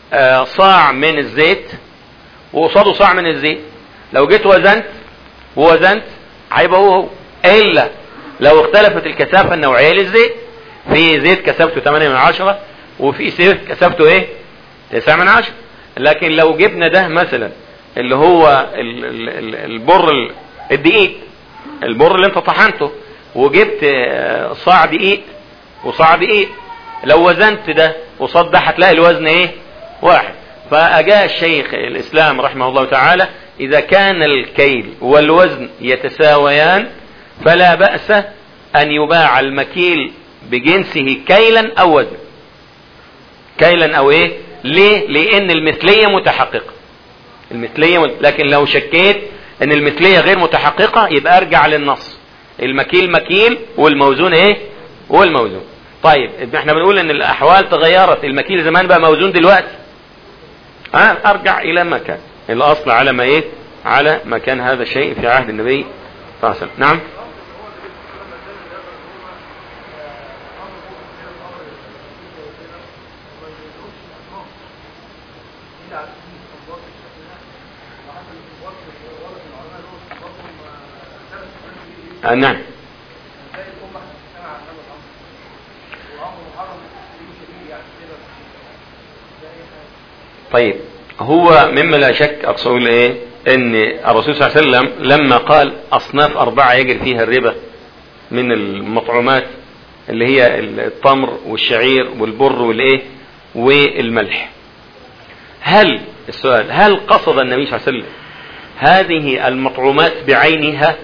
صاع من الزيت وقصاده صاع من الزيت لو جيت وزنت ووزنت هيبقى هو هو الا لو اختلفت الكثافة النوعية للزيت في زيت كسبته 8 من 10 وفي زيت كسبته ايه 9 من 10 لكن لو جبنا ده مثلا اللي هو ال- ال- ال- البر ال- الدقيق البر اللي انت طحنته وجبت آه، صاع دقيق وصاع دقيق لو وزنت ده قصاد ده هتلاقي الوزن ايه واحد فأجاء الشيخ الإسلام رحمه الله تعالى إذا كان الكيل والوزن يتساويان فلا بأس أن يباع المكيل بجنسه كيلا أو وزنا كيلا أو إيه ليه لأن المثلية متحققة المثلية مت... لكن لو شكيت أن المثلية غير متحققة يبقى أرجع للنص المكيل مكيل والموزون إيه والموزون طيب احنا بنقول ان الاحوال تغيرت المكيل زمان بقى موزون دلوقتي ها ارجع الى ما كان الاصل على ما ايه على ما كان هذا الشيء في عهد النبي صلى الله عليه وسلم نعم آه نعم طيب هو مما لا شك اقصد ايه ان الرسول صلى الله عليه وسلم لما قال اصناف اربعه يجري فيها الربا من المطعومات اللي هي التمر والشعير والبر والايه والملح هل السؤال هل قصد النبي صلى الله عليه وسلم هذه المطعومات بعينها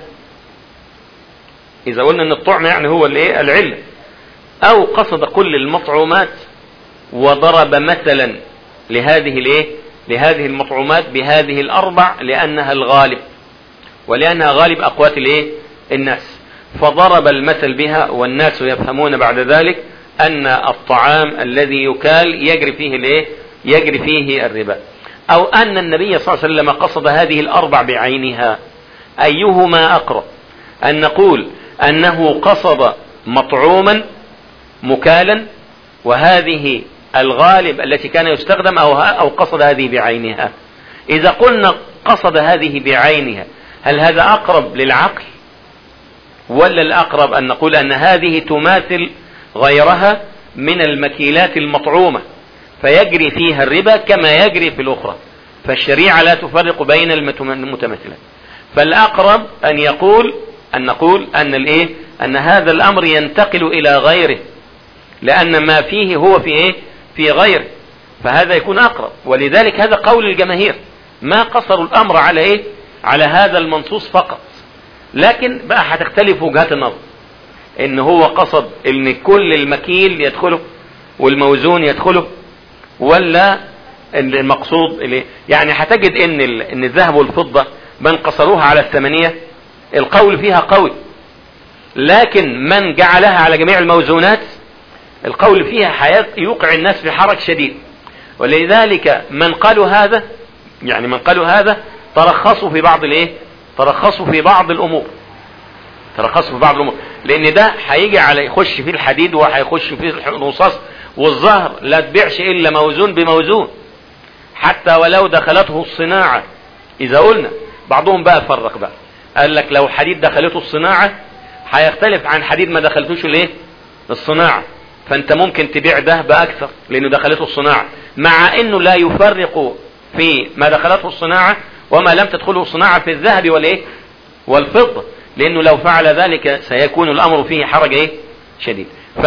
اذا قلنا ان الطعم يعني هو الايه العله او قصد كل المطعومات وضرب مثلا لهذه الايه لهذه المطعومات بهذه الاربع لانها الغالب ولانها غالب اقوات الايه الناس فضرب المثل بها والناس يفهمون بعد ذلك ان الطعام الذي يكال يجري فيه الايه يجري فيه الربا او ان النبي صلى الله عليه وسلم قصد هذه الاربع بعينها ايهما اقرب ان نقول انه قصد مطعوما مكالا وهذه الغالب التي كان يستخدم أو, أو قصد هذه بعينها إذا قلنا قصد هذه بعينها هل هذا أقرب للعقل ولا الأقرب أن نقول أن هذه تماثل غيرها من المكيلات المطعومة فيجري فيها الربا كما يجري في الأخرى فالشريعة لا تفرق بين المتمثلات فالأقرب أن يقول أن نقول أن الإيه أن هذا الأمر ينتقل إلى غيره لأن ما فيه هو في إيه في غيره فهذا يكون أقرب ولذلك هذا قول الجماهير ما قصروا الأمر على إيه على هذا المنصوص فقط لكن بقى هتختلف وجهات النظر ان هو قصد ان كل المكيل يدخله والموزون يدخله ولا المقصود اللي يعني هتجد ان ان الذهب والفضة من قصروها على الثمانية القول فيها قوي لكن من جعلها على جميع الموزونات القول فيها حياة يوقع الناس في حرج شديد ولذلك من قالوا هذا يعني من قالوا هذا ترخصوا في بعض الايه ترخصوا في بعض الامور ترخصوا في بعض الامور لان ده هيجي على يخش فيه الحديد وهيخش فيه الرصاص والظهر لا تبيعش الا موزون بموزون حتى ولو دخلته الصناعة اذا قلنا بعضهم بقى فرق بقى قال لك لو حديد دخلته الصناعة هيختلف عن حديد ما دخلتوش الايه الصناعة فانت ممكن تبيع ده باكثر لانه دخلته الصناعة مع انه لا يفرق في ما دخلته الصناعة وما لم تدخله الصناعة في الذهب والايه والفضة لانه لو فعل ذلك سيكون الامر فيه حرج ايه شديد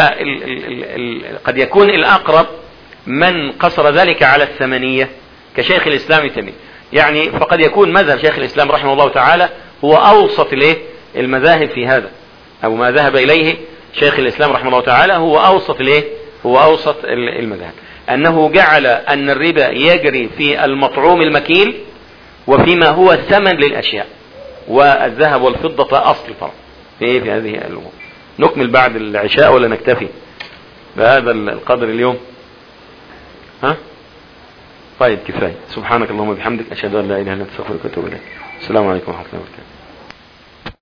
فقد يكون الاقرب من قصر ذلك على الثمنية كشيخ الاسلام تيمية يعني فقد يكون مذهب شيخ الاسلام رحمه الله تعالى هو اوسط الايه المذاهب في هذا او ما ذهب اليه شيخ الاسلام رحمه الله تعالى هو اوسط الايه هو اوسط المذاهب انه جعل ان الربا يجري في المطعوم المكيل وفيما هو ثمن للاشياء والذهب والفضة اصل الفرق في ايه في هذه الامور نكمل بعد العشاء ولا نكتفي بهذا القدر اليوم ها طيب كفاية سبحانك اللهم وبحمدك اشهد ان لا اله الا انت استغفرك واتوب اليك السلام عليكم ورحمة الله وبركاته